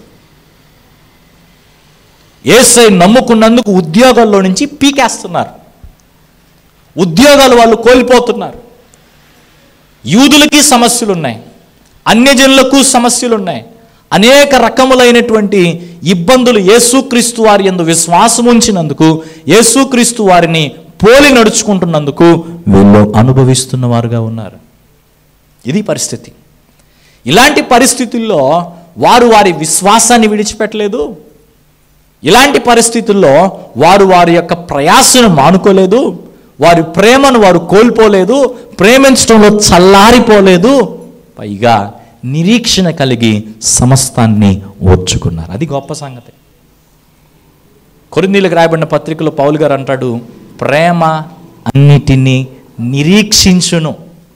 ఏసై నమ్ముకున్నందుకు ఉద్యోగాల్లో నుంచి పీకేస్తున్నారు ఉద్యోగాలు వాళ్ళు కోల్పోతున్నారు యూదులకి సమస్యలు ఉన్నాయి అన్యజనులకు సమస్యలు ఉన్నాయి అనేక రకములైనటువంటి ఇబ్బందులు యేసుక్రీస్తు వారి యందు విశ్వాసం ఉంచినందుకు యేసుక్రీస్తు వారిని పోలి నడుచుకుంటున్నందుకు వీళ్ళు అనుభవిస్తున్న వారుగా ఉన్నారు ఇది పరిస్థితి ఇలాంటి పరిస్థితుల్లో వారు వారి విశ్వాసాన్ని విడిచిపెట్టలేదు ఇలాంటి పరిస్థితుల్లో వారు వారి యొక్క ప్రయాసను మానుకోలేదు వారి ప్రేమను వారు కోల్పోలేదు ప్రేమించడంలో చల్లారిపోలేదు పైగా నిరీక్షణ కలిగి సమస్తాన్ని ఓర్చుకున్నారు అది గొప్ప సంగతి కొరిందీలకు రాయబడిన పత్రికలో పౌలు గారు అంటాడు ప్రేమ అన్నిటినీ నిరీక్షించును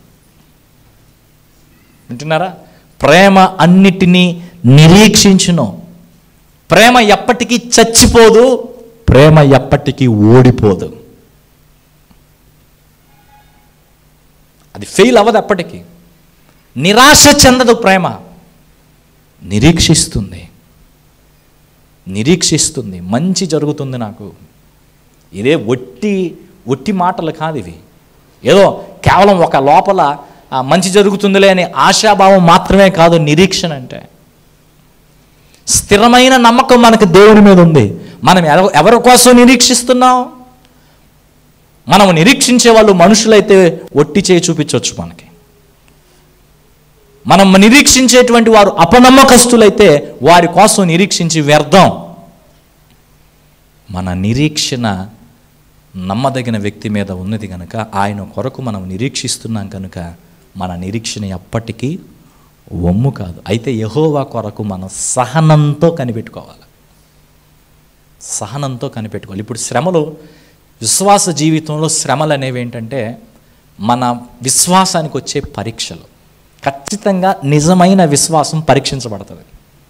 వింటున్నారా ప్రేమ అన్నిటినీ నిరీక్షించును ప్రేమ ఎప్పటికీ చచ్చిపోదు ప్రేమ ఎప్పటికీ ఓడిపోదు అది ఫెయిల్ అవ్వదు ఎప్పటికీ నిరాశ చెందదు ప్రేమ నిరీక్షిస్తుంది నిరీక్షిస్తుంది మంచి జరుగుతుంది నాకు ఇదే ఒట్టి ఒట్టి మాటలు కాదు ఇవి ఏదో కేవలం ఒక లోపల ఆ, మంచి జరుగుతుందిలే అనే ఆశాభావం మాత్రమే కాదు నిరీక్షణ అంటే స్థిరమైన నమ్మకం మనకు దేవుని మీద ఉంది మనం ఎవ- ఎవరి కోసం నిరీక్షిస్తున్నాం మనం నిరీక్షించే వాళ్ళు మనుషులైతే ఒట్టి చేయి చూపించవచ్చు మనకి మనం నిరీక్షించేటువంటి వారు అపనమ్మకస్తులైతే వారి కోసం నిరీక్షించి వ్యర్థం మన నిరీక్షణ నమ్మదగిన వ్యక్తి మీద ఉన్నది కనుక ఆయన కొరకు మనం నిరీక్షిస్తున్నాం కనుక మన నిరీక్షణ ఎప్పటికీ ఒమ్ము కాదు అయితే యహోవా కొరకు మనం సహనంతో కనిపెట్టుకోవాలి సహనంతో కనిపెట్టుకోవాలి ఇప్పుడు శ్రమలు విశ్వాస జీవితంలో శ్రమలు అనేవి ఏంటంటే మన విశ్వాసానికి వచ్చే పరీక్షలు ఖచ్చితంగా నిజమైన విశ్వాసం పరీక్షించబడుతుంది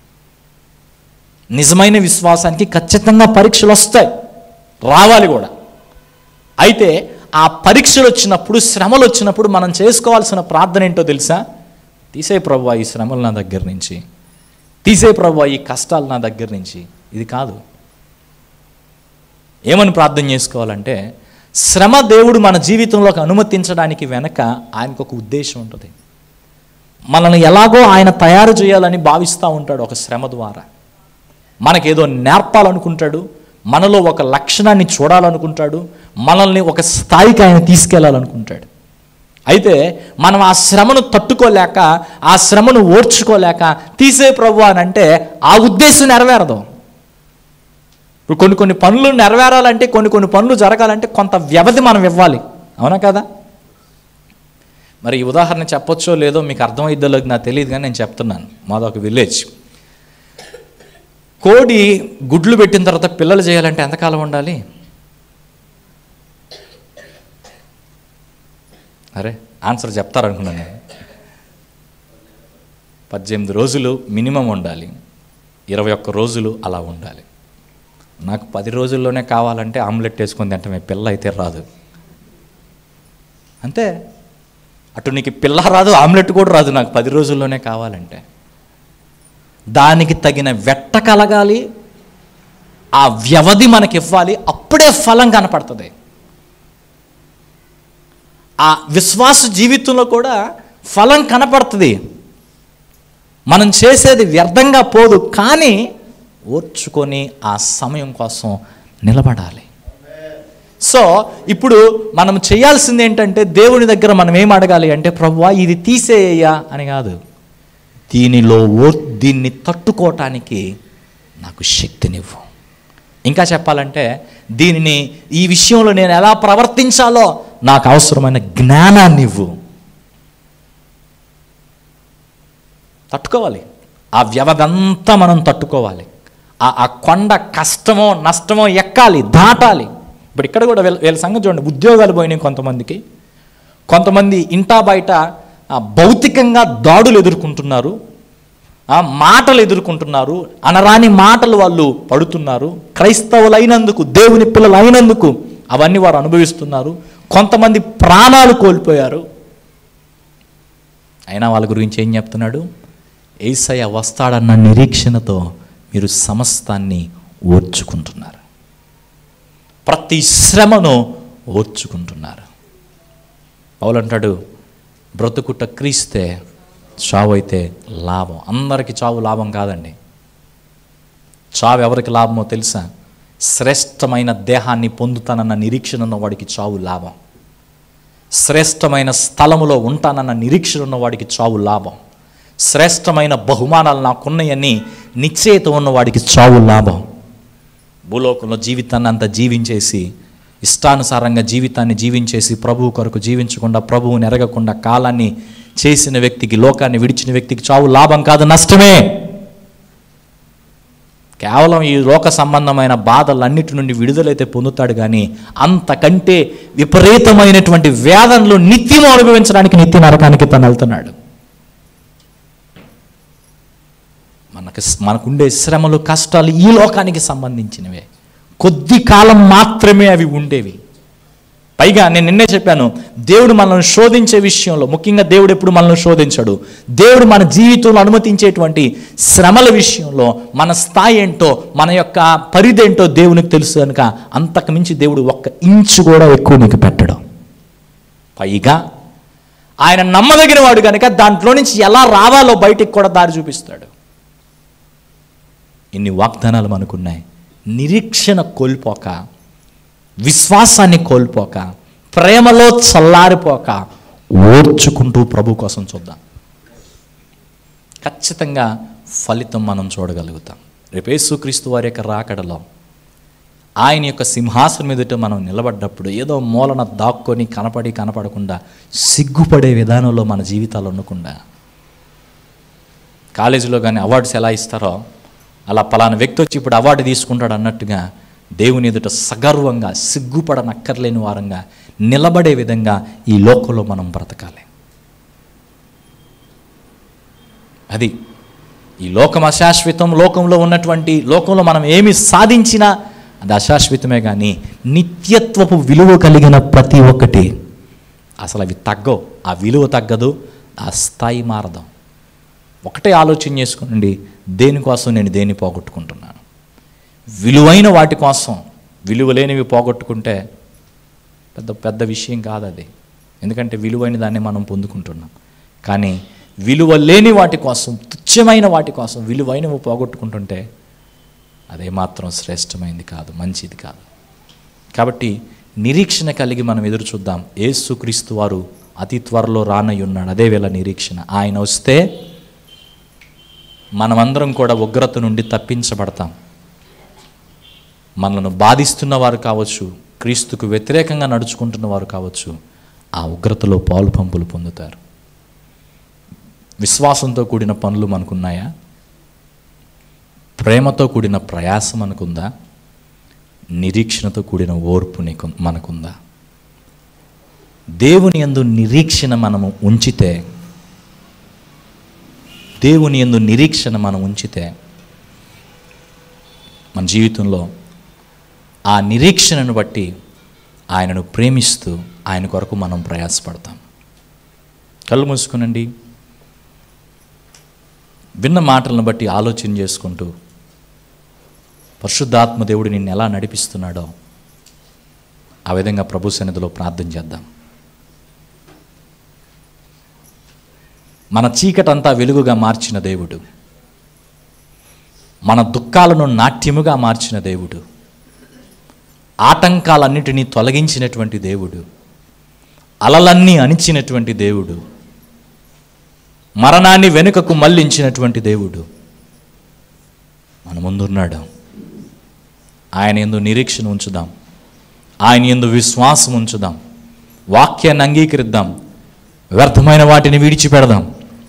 నిజమైన విశ్వాసానికి ఖచ్చితంగా పరీక్షలు వస్తాయి రావాలి కూడా అయితే ఆ పరీక్షలు వచ్చినప్పుడు శ్రమలు వచ్చినప్పుడు మనం చేసుకోవాల్సిన ప్రార్థన ఏంటో తెలుసా తీసే ప్రభు ఈ శ్రమలు నా దగ్గర నుంచి తీసే ప్రభు ఈ కష్టాలు నా దగ్గర నుంచి ఇది కాదు ఏమని ప్రార్థన చేసుకోవాలంటే శ్రమ దేవుడు మన జీవితంలోకి అనుమతించడానికి వెనక ఆయనకు ఒక ఉద్దేశం ఉంటుంది మనల్ని ఎలాగో ఆయన తయారు చేయాలని భావిస్తూ ఉంటాడు ఒక శ్రమ ద్వారా మనకేదో నేర్పాలనుకుంటాడు మనలో ఒక లక్షణాన్ని చూడాలనుకుంటాడు మనల్ని ఒక స్థాయికి ఆయన తీసుకెళ్లాలనుకుంటాడు అయితే మనం ఆ శ్రమను తట్టుకోలేక ఆ శ్రమను ఓర్చుకోలేక తీసే ప్రభు అని అంటే ఆ ఉద్దేశం నెరవేరదు ఇప్పుడు కొన్ని కొన్ని పనులు నెరవేరాలంటే కొన్ని కొన్ని పనులు జరగాలంటే కొంత వ్యవధి మనం ఇవ్వాలి అవునా కదా మరి ఈ ఉదాహరణ చెప్పొచ్చో లేదో మీకు అర్థమైద్దో లేదో నాకు తెలియదు కానీ నేను చెప్తున్నాను మాదొక విలేజ్ కోడి గుడ్లు పెట్టిన తర్వాత పిల్లలు చేయాలంటే ఎంతకాలం ఉండాలి అరే ఆన్సర్ చెప్తారనుకున్నాను నేను పద్దెనిమిది రోజులు మినిమం ఉండాలి ఇరవై ఒక్క రోజులు అలా ఉండాలి నాకు పది రోజుల్లోనే కావాలంటే ఆమ్లెట్ వేసుకొని తింటమే పిల్ల అయితే రాదు అంతే అటు నీకు పిల్ల రాదు ఆమ్లెట్ కూడా రాదు నాకు పది రోజుల్లోనే కావాలంటే దానికి తగిన వెట్ట కలగాలి ఆ వ్యవధి మనకి ఇవ్వాలి అప్పుడే ఫలం కనపడుతుంది ఆ విశ్వాస జీవితంలో కూడా ఫలం కనపడుతుంది మనం చేసేది వ్యర్థంగా పోదు కానీ ఓర్చుకొని ఆ సమయం కోసం నిలబడాలి సో ఇప్పుడు మనం చేయాల్సింది ఏంటంటే దేవుని దగ్గర మనం ఏం అడగాలి అంటే ప్రభువా ఇది తీసేయ్యా అని కాదు దీనిలో ఓ దీన్ని తట్టుకోవటానికి నాకు శక్తినివ్వు ఇంకా చెప్పాలంటే దీనిని ఈ విషయంలో నేను ఎలా ప్రవర్తించాలో నాకు అవసరమైన జ్ఞానాన్ని ఇవ్వు తట్టుకోవాలి ఆ వ్యవధంతా మనం తట్టుకోవాలి ఆ ఆ కొండ కష్టమో నష్టమో ఎక్కాలి దాటాలి ఇప్పుడు ఇక్కడ కూడా వీళ్ళ వీళ్ళ సంగతి చూడండి ఉద్యోగాలు పోయినాయి కొంతమందికి కొంతమంది ఇంటా బయట ఆ, భౌతికంగా దాడులు ఎదుర్కొంటున్నారు ఆ, మాటలు ఎదుర్కొంటున్నారు అనరాని మాటలు వాళ్ళు పడుతున్నారు క్రైస్తవులైనందుకు దేవుని పిల్లలు అయినందుకు అవన్నీ వారు అనుభవిస్తున్నారు కొంతమంది ప్రాణాలు కోల్పోయారు అయినా వాళ్ళ గురించి ఏం చెప్తున్నాడు ఏసయ్య వస్తాడన్న నిరీక్షణతో మీరు సమస్తాన్ని ఓర్చుకుంటున్నారు ప్రతి శ్రమను ఓర్చుకుంటున్నారు పౌలంటాడు బ్రతుకుట క్రీస్తే చావు అయితే లాభం అందరికీ చావు లాభం కాదండి చావు ఎవరికి లాభమో తెలుసా శ్రేష్టమైన దేహాన్ని పొందుతానన్న నిరీక్షణ ఉన్న వాడికి చావు లాభం శ్రేష్టమైన స్థలములో ఉంటానన్న నిరీక్షణ ఉన్న వాడికి చావు లాభం శ్రేష్టమైన బహుమానాలు నాకున్నాయని నిశ్చయిత ఉన్న వాడికి చావు లాభం భూలోకంలో జీవితాన్ని అంతా జీవించేసి ఇష్టానుసారంగా జీవితాన్ని జీవించేసి ప్రభువు కొరకు జీవించకుండా ప్రభువుని ఎరగకుండా కాలాన్ని చేసిన వ్యక్తికి లోకాన్ని విడిచిన వ్యక్తికి చావు లాభం కాదు నష్టమే కేవలం ఈ లోక సంబంధమైన బాధలన్నిటి నుండి విడుదలైతే పొందుతాడు కానీ అంతకంటే విపరీతమైనటువంటి వేదనలు నిత్యం అనుభవించడానికి నిత్య నరకానికి తను వెళ్తున్నాడు మనకు మనకుండే శ్రమలు కష్టాలు ఈ లోకానికి సంబంధించినవే కొద్ది కాలం మాత్రమే అవి ఉండేవి పైగా నేను నిన్నే చెప్పాను దేవుడు మనల్ని శోధించే విషయంలో ముఖ్యంగా దేవుడు ఎప్పుడు మనల్ని శోధించాడు దేవుడు మన జీవితంలో అనుమతించేటువంటి శ్రమల విషయంలో మన స్థాయి ఏంటో మన యొక్క పరిధేంటో దేవునికి తెలుసు కనుక అంతకు మించి దేవుడు ఒక్క ఇంచు కూడా ఎక్కువ నీకు పెట్టడం పైగా ఆయన నమ్మదగిన వాడు కనుక దాంట్లో నుంచి ఎలా రావాలో బయటికి కూడా దారి చూపిస్తాడు ఇన్ని వాగ్దానాలు మనకున్నాయి నిరీక్షణ కోల్పోక విశ్వాసాన్ని కోల్పోక ప్రేమలో చల్లారిపోక ఓర్చుకుంటూ ప్రభు కోసం చూద్దాం ఖచ్చితంగా ఫలితం మనం చూడగలుగుతాం రేపు యేసుక్రీస్తు వారి యొక్క రాకడలో ఆయన యొక్క సింహాసనం ఎదుట మనం నిలబడ్డప్పుడు ఏదో మూలన దాక్కొని కనపడి కనపడకుండా సిగ్గుపడే విధానంలో మన జీవితాలు ఉండకుండా కాలేజీలో కానీ అవార్డ్స్ ఎలా ఇస్తారో అలా పలానా వ్యక్తి వచ్చి ఇప్పుడు అవార్డు తీసుకుంటాడు అన్నట్టుగా దేవుని ఎదుట సగర్వంగా సిగ్గుపడనక్కర్లేని వారంగా నిలబడే విధంగా ఈ లోకంలో మనం బ్రతకాలి అది ఈ లోకం అశాశ్వతం లోకంలో ఉన్నటువంటి లోకంలో మనం ఏమి సాధించినా అది అశాశ్వతమే కానీ నిత్యత్వపు విలువ కలిగిన ప్రతి ఒక్కటి అసలు అవి తగ్గవు ఆ విలువ తగ్గదు ఆ స్థాయి మారదు ఒకటే ఆలోచన చేసుకోనండి దేనికోసం నేను దేన్ని పోగొట్టుకుంటున్నాను విలువైన వాటి కోసం విలువ లేనివి పోగొట్టుకుంటే పెద్ద పెద్ద విషయం కాదు అది ఎందుకంటే విలువైన దాన్ని మనం పొందుకుంటున్నాం కానీ విలువ లేని వాటి కోసం తుచ్చమైన వాటి కోసం విలువైనవి పోగొట్టుకుంటుంటే అదే మాత్రం శ్రేష్టమైంది కాదు మంచిది కాదు కాబట్టి నిరీక్షణ కలిగి మనం ఎదురు చూద్దాం ఏసుక్రీస్తు వారు అతి త్వరలో రానయ్య ఉన్నాడు అదే వేళ నిరీక్షణ ఆయన వస్తే మనమందరం కూడా ఉగ్రత నుండి తప్పించబడతాం మనల్ని బాధిస్తున్న వారు కావచ్చు క్రీస్తుకు వ్యతిరేకంగా నడుచుకుంటున్న వారు కావచ్చు ఆ ఉగ్రతలో పాలు పంపులు పొందుతారు విశ్వాసంతో కూడిన పనులు మనకున్నాయా ప్రేమతో కూడిన ప్రయాసం మనకుందా నిరీక్షణతో కూడిన ఓర్పు నీకు మనకుందా దేవుని యందు నిరీక్షణ మనము ఉంచితే దేవుని యందు నిరీక్షణ మనం ఉంచితే మన జీవితంలో ఆ నిరీక్షణను బట్టి ఆయనను ప్రేమిస్తూ ఆయన కొరకు మనం ప్రయాసపడతాం కళ్ళు మూసుకునండి విన్న మాటలను బట్టి ఆలోచన చేసుకుంటూ పరిశుద్ధాత్మ దేవుడు నిన్ను ఎలా నడిపిస్తున్నాడో ఆ విధంగా ప్రభు సన్నిధిలో ప్రార్థన చేద్దాం మన చీకటంతా వెలుగుగా మార్చిన దేవుడు మన దుఃఖాలను నాట్యముగా మార్చిన దేవుడు ఆటంకాలన్నిటినీ తొలగించినటువంటి దేవుడు అలలన్నీ అణిచినటువంటి దేవుడు మరణాన్ని వెనుకకు మళ్ళించినటువంటి దేవుడు మన ముందున్నాడు ఆయన ఎందు నిరీక్షణ ఉంచుదాం ఆయన ఎందు విశ్వాసం ఉంచుదాం వాక్యాన్ని అంగీకరిద్దాం వ్యర్థమైన వాటిని విడిచిపెడదాం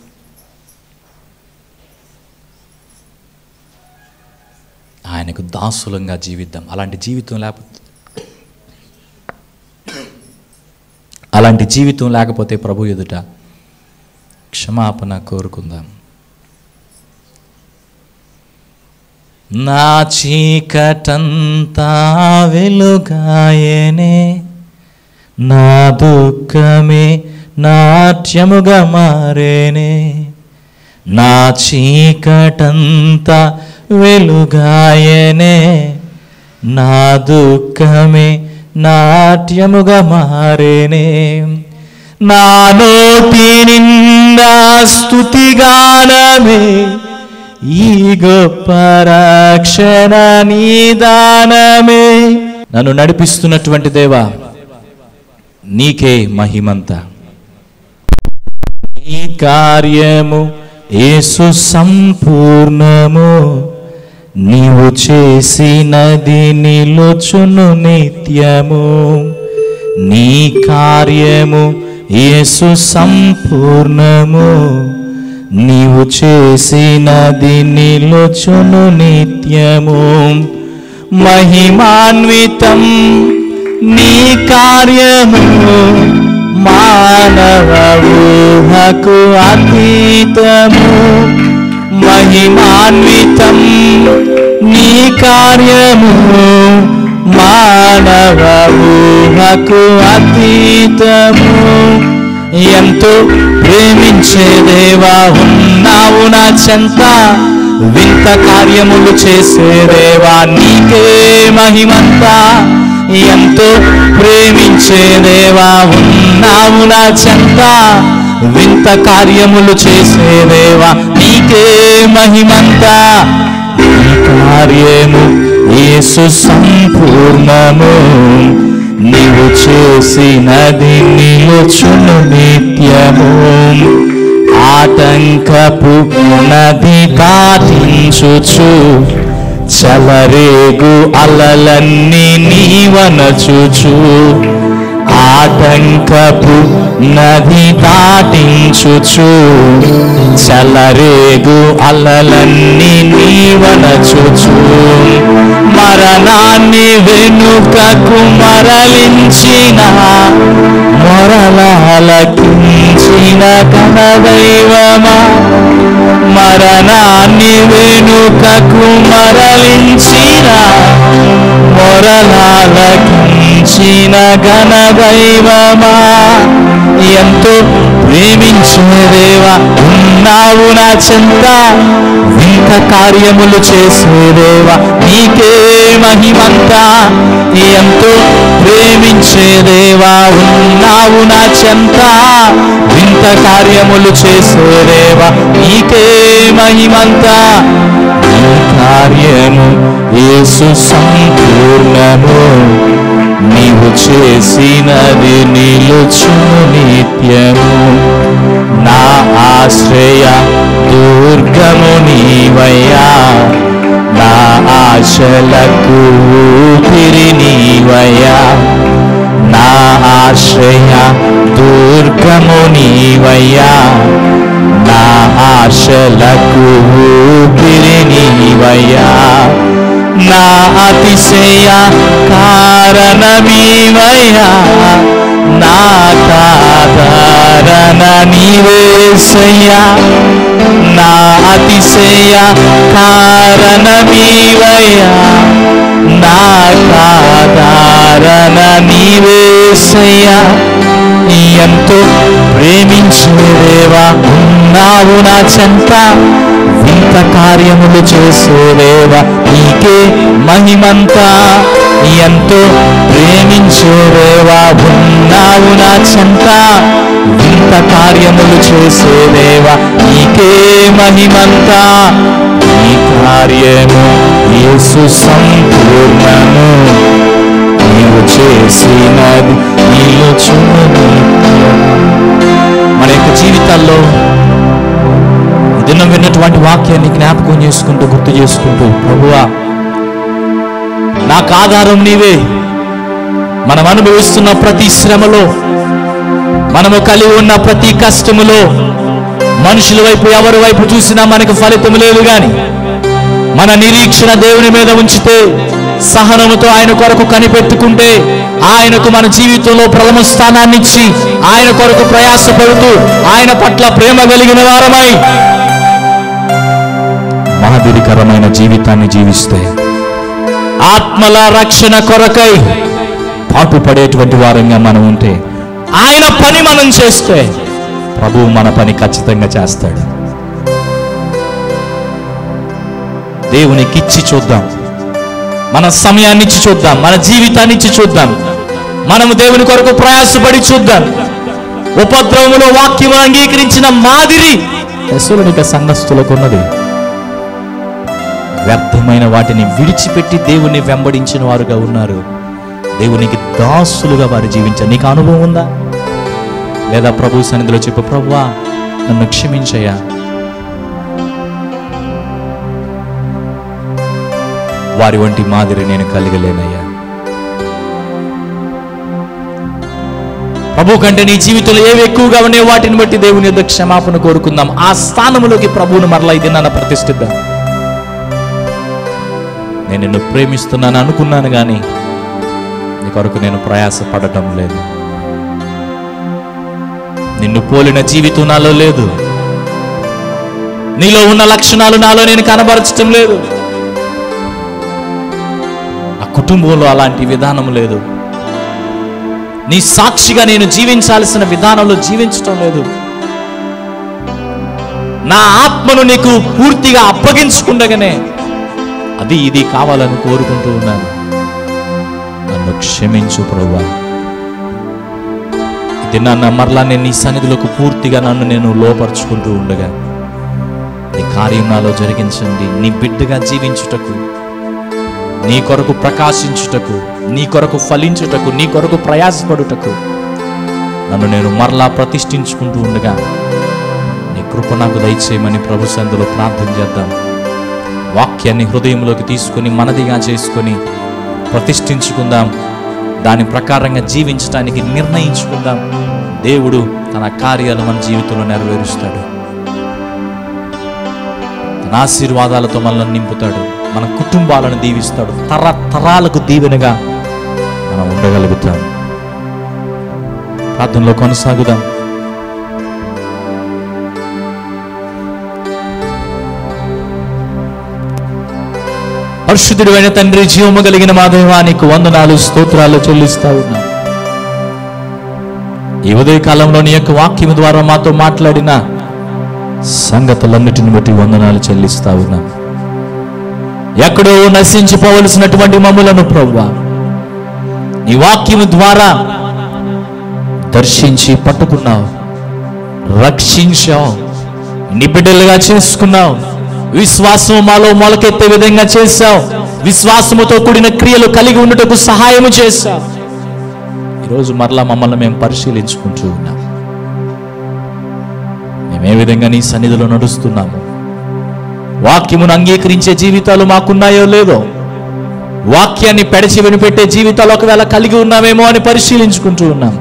ఆయనకు దాసులంగా జీవిద్దాం అలాంటి జీవితం లేకపోతే అలాంటి జీవితం లేకపోతే ప్రభు ఎదుట క్షమాపణ కోరుకుందాం నా చీకటంతా వెలుగాయనే నా దుఃఖమే నాట్యముగా మారేనే నా చీకటంతా వెలుగాయనే నా దుఃఖమే నాట్యముగా మారేనే నా నోటి నిండా స్తుతిగానమే ఈ గొప్ప రక్షణ నీదానమే నన్ను నడిపిస్తున్నటువంటి దేవా నీకే మహిమంత ఈ కార్యము యేసు సంపూర్ణము నీవు చేసినది నిలుచును నిత్యము నీ కార్యము యేసు సంపూర్ణము నీవు చేసినది నిలుచును నిత్యము మహిమాన్వితం నీ కార్యము మానవ ఊహకు అతీతము మహిమాన్వితం నీ కార్యము మానవ ఊహకు అతీతము ఎంతో ప్రేమించే దేవా ఉన్నావు నా చెంత వింత కార్యములు చేసే దేవా నీకే మహిమంతా ఎంతో ప్రేమించే దేవా ఉన్నావు నా చెంత వింత కార్యములు చేసే దేవా నీకే మహిమంతా నీ కార్యము యేసు సంపూర్ణము నీవు చేసినది నిలుచును నిత్యము ఆటంకపు నది దాటించుచు చలరేగు అలలన్నీ నీవనచుచు ఆటంకపు నది దాటించుచు చలరేగు అలలన్నీ నీవనచుచు మరణాన్ని వెనుకకు మరలించిన మొరలాలకించిన కనదైవమా మరణాన్ని వెనుకకు మరలించిన మొరలాలకించిన ఘనదైవమా ఎంతో ప్రేమించే దేవా ఉన్నావు నా చెంత వింత కార్యములు చేసే దేవా నీకే మహిమంతా ఎంతో ప్రేమించే దేవా ఉన్నావు నా చెంత వింత కార్యములు చేసే దేవా నీకే మహిమంతా నీ కార్యము యేసు సంపూర్ణము నీవు చేసినది నిలుచు నిత్యము నా ఆశ్రయ దుర్గము నీవయ్యా నా ఆశలకు ఊపిరి నీవయ్యా నా ఆశ్రయ దుర్గము నీవయ్యా నా ఆశలకు ఊపిరి నీవయ్యా నా అతిశయ కారణమీవయ్యా నా కాదరణ నీవేసయ్యా నా అతిశయ కారణమీవయ్యా నా కాదారణ నీవేసయ్యా ఎంతో ప్రేమించే దేవా ఉన్నావు నా చెంత వింత కార్యములు చేసేదేవా నీకే మహిమంతా ఎంతో ప్రేమించేదేవా ఉన్నావు నా చెంత వింత కార్యములు చేసే దేవా నీకే మహిమంతా నీ కార్యము యేసు సంపూర్ణము నీవు చేసినది నిలుచును మన యొక్క జీవితాల్లో ఈ దినం విన్నటువంటి వాక్యాన్ని జ్ఞాపకం చేసుకుంటూ గుర్తు చేసుకుంటూ ప్రభువా నాకు ఆధారం నీవే మనం అనుభవిస్తున్న ప్రతి శ్రమలో మనము కలిగి ఉన్న ప్రతి కష్టములో మనుషుల వైపు ఎవరి వైపు చూసినా మనకు ఫలితం లేదు గాని మన నిరీక్షణ దేవుని మీద ఉంచితే సహనముతో ఆయన కొరకు కనిపెట్టుకుంటే ఆయనకు మన జీవితంలో ప్రథమ స్థానాన్ని ఇచ్చి ఆయన కొరకు ప్రయాసపడుతూ ఆయన పట్ల ప్రేమ కలిగిన వారమై మాదిరికరమైన జీవితాన్ని జీవిస్తే ఆత్మల రక్షణ కొరకై పాటు పడేటువంటి వారంగా మనం ఉంటే ఆయన పని మనం చేస్తే ప్రభువు మన పని ఖచ్చితంగా చేస్తాడు దేవునికి ఇచ్చి చూద్దాం మన సమయాన్ని ఇచ్చి చూద్దాం మన జీవితాన్ని ఇచ్చి చూద్దాం మనము దేవుని కొరకు ప్రయాసపడి చూద్దాం ఉపద్రవములో వాక్యము అంగీకరించిన మాదిరి యశులనిక సంఘస్థులకు ఉన్నది వ్యర్థమైన వాటిని విడిచిపెట్టి దేవుని వెంబడించిన వారుగా ఉన్నారు దేవునికి దాసులుగా వారు జీవించారు నీకు అనుభవం ఉందా లేదా ప్రభు సన్నిధిలో చెప్పు ప్రభువా నన్ను క్షమించయ్యా వారి వంటి మాదిరి నేను కలిగలేనయ్యా ప్రభు కంటే నీ జీవితంలో ఏవి ఎక్కువగా ఉన్నాయి వాటిని బట్టి దేవుని యొద్ద క్షమాపణ కోరుకుందాం ఆ స్థానములోకి ప్రభువును మరలా ఇది నన్ను ప్రతిష్ఠిద్దాం నేను నిన్ను ప్రేమిస్తున్నాను అనుకున్నాను కానీ నీ కొరకు నేను ప్రయాసపడటం లేదు నిన్ను పోలిన జీవితం నాలో లేదు నీలో ఉన్న లక్షణాలు నాలో నేను కనబరచటం లేదు ఆ కుటుంబంలో అలాంటి విధానం లేదు నీ సాక్షిగా నేను జీవించాల్సిన విధానంలో జీవించటం లేదు నా ఆత్మను నీకు పూర్తిగా అప్పగించుకుండగానే అది ఇది కావాలని కోరుకుంటూ ఉన్నాను నన్ను క్షమించు ప్రభువా ఇది నన్ను మరలా నేను నీ సన్నిధిలోకి పూర్తిగా నన్ను నేను లోపరుచుకుంటూ ఉండగా నీ కార్యం నాలో జరిగించండి నీ బిడ్డగా జీవించుటకు నీ కొరకు ప్రకాశించుటకు నీ కొరకు ఫలించుటకు నీ కొరకు ప్రయాసపడుటకు నన్ను నేను మరలా ప్రతిష్ఠించుకుంటూ ఉండగా నీ కృప నాకు దయచేయమని ప్రభు సందులో ప్రార్థన చేద్దాం వాక్యాన్ని హృదయంలోకి తీసుకొని మనదిగా చేసుకొని ప్రతిష్ఠించుకుందాం దాని ప్రకారంగా జీవించడానికి నిర్ణయించుకుందాం దేవుడు తన కార్యాలు మన జీవితంలో నెరవేరుస్తాడు తన ఆశీర్వాదాలతో మనల్ని నింపుతాడు మన కుటుంబాలను దీవిస్తాడు తరతరాలకు దీవెనగా మనం ఉండగలుగుతాం ప్రార్థనలో కొనసాగుదాం పరిశుద్ధుడైన తండ్రి జీవము కలిగిన మా దైవానికి వందనాలు స్తోత్రాలు చెల్లిస్తా ఉన్నాం ఈ ఉదయ కాలంలో నీ యొక్క వాక్యం ద్వారా మాతో మాట్లాడిన సంగతులన్నిటిని బట్టి వందనాలు చెల్లిస్తా ఉన్నాం ఎక్కడో నశించిపోవలసినటువంటి మమ్ములను ప్రభువా నీ వాక్యము ద్వారా దర్శించి పట్టుకున్నావు రక్షించావు నీ బిడ్డలుగా చేసుకున్నావు విశ్వాసం మాలో మొలకెత్తే విధంగా చేశావు విశ్వాసముతో కూడిన క్రియలు కలిగి ఉండుటకు సహాయము చేశావు ఈరోజు మరలా మమ్మల్ని మేము పరిశీలించుకుంటూ ఉన్నాం మేము ఏ విధంగా నీ సన్నిధిలో నడుస్తున్నాము వాక్యమును అంగీకరించే జీవితాలు మాకున్నాయో లేదో వాక్యాన్ని పెడచి వినిపెట్టే జీవితాలు ఒకవేళ కలిగి ఉన్నామేమో అని పరిశీలించుకుంటూ ఉన్నాం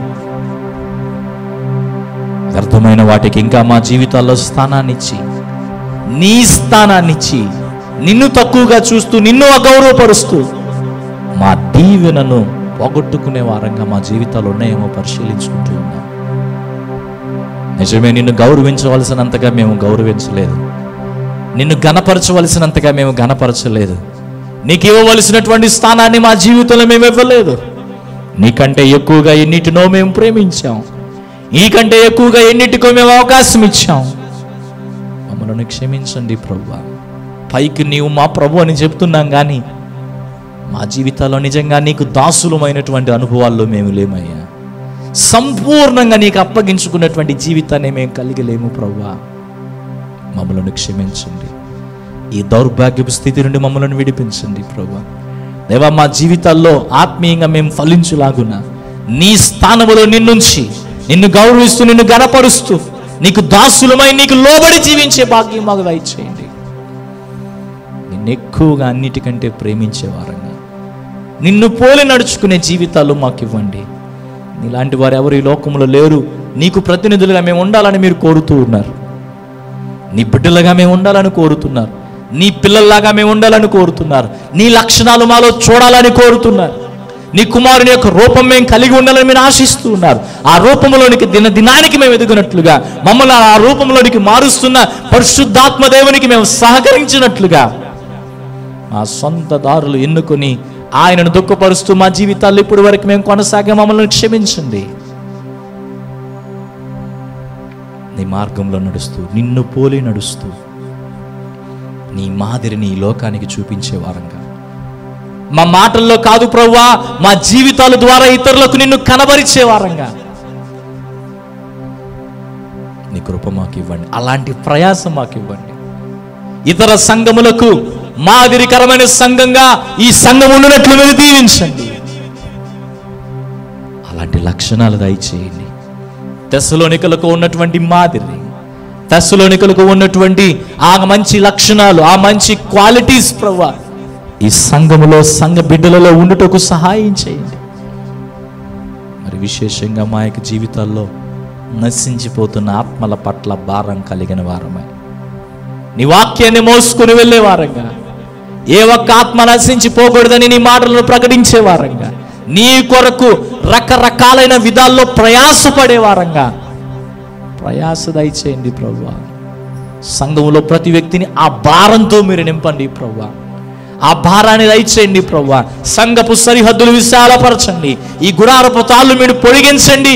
వ్యర్థమైన వాటికి ఇంకా మా జీవితాల్లో స్థానాన్ని ఇచ్చి నీ స్థానాన్ని ఇచ్చి నిన్ను తక్కువగా చూస్తూ నిన్ను అగౌరవపరుస్తూ మా దీవెనను పోగొట్టుకునే వారంగా మా జీవితాలు ఉన్నాయేమో పరిశీలించుకుంటూ ఉన్నాం నిజమే నిన్ను గౌరవించవలసినంతగా మేము గౌరవించలేదు నిన్ను గణపరచవలసినంతగా మేము గణపరచలేదు నీకు ఇవ్వవలసినటువంటి స్థానాన్ని మా జీవితంలో మేము ఇవ్వలేదు నీకంటే ఎక్కువగా ఎన్నిటినో మేము ప్రేమించాం నీకంటే ఎక్కువగా ఎన్నిటికో మేము అవకాశం ఇచ్చాం మమ్మల్ని క్షమించండి ప్రభు పైకి నీవు మా ప్రభు అని చెప్తున్నాం కానీ మా జీవితాల్లో నిజంగా నీకు దాసులమైనటువంటి అనుభవాల్లో మేము లేమయ్యా సంపూర్ణంగా నీకు అప్పగించుకున్నటువంటి జీవితాన్ని మేము కలిగలేము ప్రవ్వా మమ్మల్ని క్షమించండి ఈ దౌర్భాగ్యపు స్థితి నుండి మమ్మల్ని విడిపించండి ప్రభా దేవా మా జీవితాల్లో ఆత్మీయంగా మేము ఫలించులాగున నీ స్థానములో నిన్నుంచి నిన్ను గౌరవిస్తూ నిన్ను గనపరుస్తూ నీకు దాసులమై నీకు లోబడి జీవించే భాగ్యం మాకు దయచేయండి నిన్ను ఎక్కువగా అన్నిటికంటే ప్రేమించే వారంగా నిన్ను పోలి నడుచుకునే జీవితాలు మాకు ఇవ్వండి నీలాంటి వారు ఎవరు ఈ లోకంలో లేరు నీకు ప్రతినిధులుగా మేము ఉండాలని మీరు కోరుతూ ఉన్నారు నీ బిడ్డలుగా మేము ఉండాలని కోరుతున్నారు నీ పిల్లల్లాగా మేము ఉండాలని కోరుతున్నారు నీ లక్షణాలు మాలో చూడాలని కోరుతున్నారు నీ కుమారుని యొక్క రూపం మేము కలిగి ఉండాలని మీరు ఆశిస్తూ ఉన్నారు ఆ రూపంలోనికి దిన దినానికి మేము ఎదుగునట్లుగా మమ్మల్ని ఆ రూపంలోనికి మారుస్తున్న పరిశుద్ధాత్మ దేవునికి మేము సహకరించినట్లుగా మా సొంత దారులు ఎన్నుకొని ఆయనను దుఃఖపరుస్తూ మా జీవితాల్లో ఇప్పటి వరకు మేము కొనసాగే మమ్మల్ని క్షమించండి నీ మార్గంలో నడుస్తూ నిన్ను పోలి నడుస్తూ నీ మాదిరిని ఈ లోకానికి చూపించే వారంగా మా మాటల్లో కాదు ప్రవ్వా మా జీవితాల ద్వారా ఇతరులకు నిన్ను కనబరిచే వారంగా నీ కృప మాకు ఇవ్వండి అలాంటి ప్రయాసం మాకు ఇవ్వండి ఇతర సంఘములకు మాదిరికరమైన సంఘంగా ఈ సంఘం ఉండినట్లు మీరు దీవించండి అలాంటి లక్షణాలు దయచేయండి తెస్సలోనికలకు ఉన్నటువంటి మాదిరి తెస్సలోనికలకు ఉన్నటువంటి ఆ మంచి లక్షణాలు ఆ మంచి క్వాలిటీస్ ప్రవ్వా ఈ సంఘములో సంఘ బిడ్డలలో ఉండుటకు సహాయం చేయండి మరి విశేషంగా మా యొక్క జీవితాల్లో నశించిపోతున్న ఆత్మల పట్ల భారం కలిగిన వారమై నీ వాక్యాన్ని మోసుకుని వెళ్ళే వారంగా ఏ ఒక్క ఆత్మ నశించిపోకూడదని నీ మాటలను ప్రకటించే వారంగా నీ కొరకు రకరకాలైన విధాల్లో ప్రయాసపడే వారంగా ప్రయాస దయచేయండి ప్రభు సంఘంలో ప్రతి వ్యక్తిని ఆ భారంతో మీరు నింపండి ప్రభు ఆ భారాన్ని దయచేయండి ప్రభు సంఘపు సరిహద్దులు విశాలపరచండి ఈ గుడారపు తాళ్ళు మీరు పొడిగించండి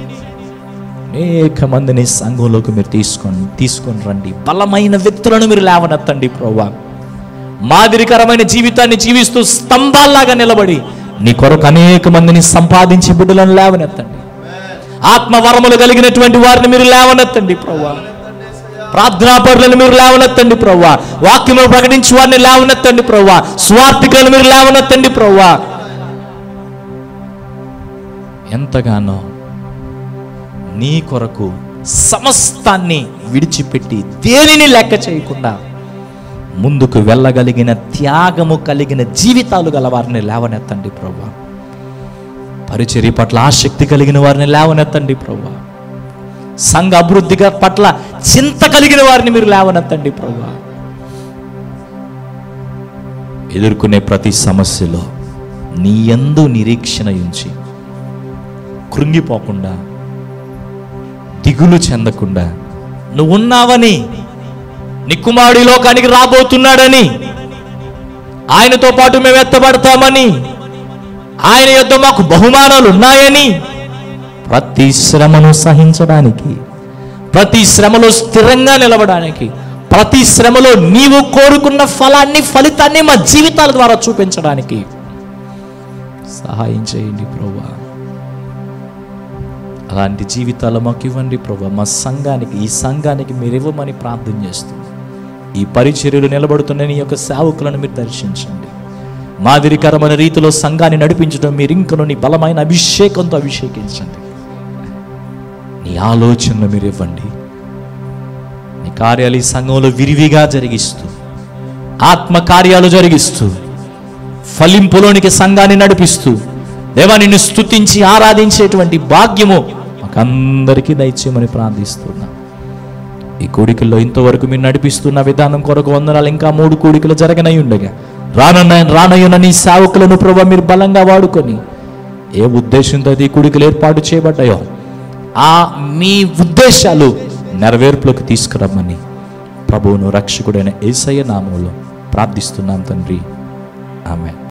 అనేక మందిని సంఘంలోకి మీరు తీసుకొని తీసుకొని రండి బలమైన వ్యక్తులను మీరు లేవనెత్తండి ప్రభా మాదిరికరమైన జీవితాన్ని జీవిస్తూ స్తంభాల్లాగా నిలబడి నీ కొరకు అనేక మందిని సంపాదించి బిడ్డలను లేవనెత్తండి ఆత్మవరములు కలిగినటువంటి వారిని మీరు లేవనెత్తండి ప్రభా ప్రార్థనాపరులను మీరు లేవనెత్తండి ప్రవ్వా వాక్యములు ప్రకటించి వారిని లేవనెత్తండి ప్రవ్వా స్వార్థికులను మీరు లేవనెత్తండి ప్రవ్వా ఎంతగానో నీ కొరకు సమస్తాన్ని విడిచిపెట్టి దేనిని లెక్క చేయకుండా ముందుకు వెళ్ళగలిగిన త్యాగము కలిగిన జీవితాలు గల వారిని లేవనెత్తండి ప్రభా పరిచర్య పట్ల ఆసక్తి కలిగిన వారిని లేవనెత్తండి ప్రభా సంఘ అభివృద్ధిగా పట్ల చింత కలిగిన వారిని మీరు లేవనెత్తండి ప్రభా ఎదుర్కొనే ప్రతి సమస్యలో నీ యందు నిరీక్షణ ఉంచి కృంగిపోకుండా దిగులు చెందకుండా నువ్వు ఉన్నావని నీ కుమారుడు ఈ లోకానికి రాబోతున్నాడని ఆయనతో పాటు మేము ఎత్తబడతామని ఆయన యొద్ద మాకు బహుమానాలు ఉన్నాయని ప్రతి శ్రమను సహించడానికి ప్రతి శ్రమలో స్థిరంగా నిలవడానికి ప్రతి శ్రమలో నీవు కోరుకున్న ఫలాన్ని ఫలితాన్ని మా జీవితాల ద్వారా చూపించడానికి సహాయం చేయండి ప్రభా అలాంటి జీవితాలు మాకు ఇవ్వండి ప్రభా మా సంఘానికి ఈ సంఘానికి మీరు ఇవ్వమని ప్రార్థన చేస్తుంది ఈ పరిచర్యలు నిలబడుతున్న నీ యొక్క సేవకులను మీరు దర్శించండి మాదిరికరమైన రీతిలో సంఘాన్ని నడిపించడం మీరు ఇంకను నీ బలమైన అభిషేకంతో అభిషేకించండి నీ ఆలోచనలు మీరు ఇవ్వండి నీ కార్యాలు ఈ సంఘంలో విరివిగా జరిగిస్తూ ఆత్మ కార్యాలు జరిగిస్తూ ఫలింపులోనికి సంఘాన్ని నడిపిస్తూ దేవా నిన్ను స్తుతించి ఆరాధించేటువంటి భాగ్యము మాకందరికీ దయచేయమని ప్రార్థిస్తున్నా ఈ కోడికల్లో ఇంతవరకు మీరు నడిపిస్తున్న విధానం కొరకు వందనాలు ఇంకా మూడు కోడికలు జరగనై ఉండగా రానన్న రానయ్యున్న నీ సేవకులను ప్రభా మీరు బలంగా వాడుకొని ఏ ఉద్దేశంతో అయితే ఈ కోడికలు ఏర్పాటు చేయబడ్డాయో ఆ మీ ఉద్దేశాలు నెరవేర్పులోకి తీసుకురమ్మని ప్రభువును రక్షకుడైన ఏసయ్య నామంలో ప్రార్థిస్తున్నాం తండ్రి ఆమె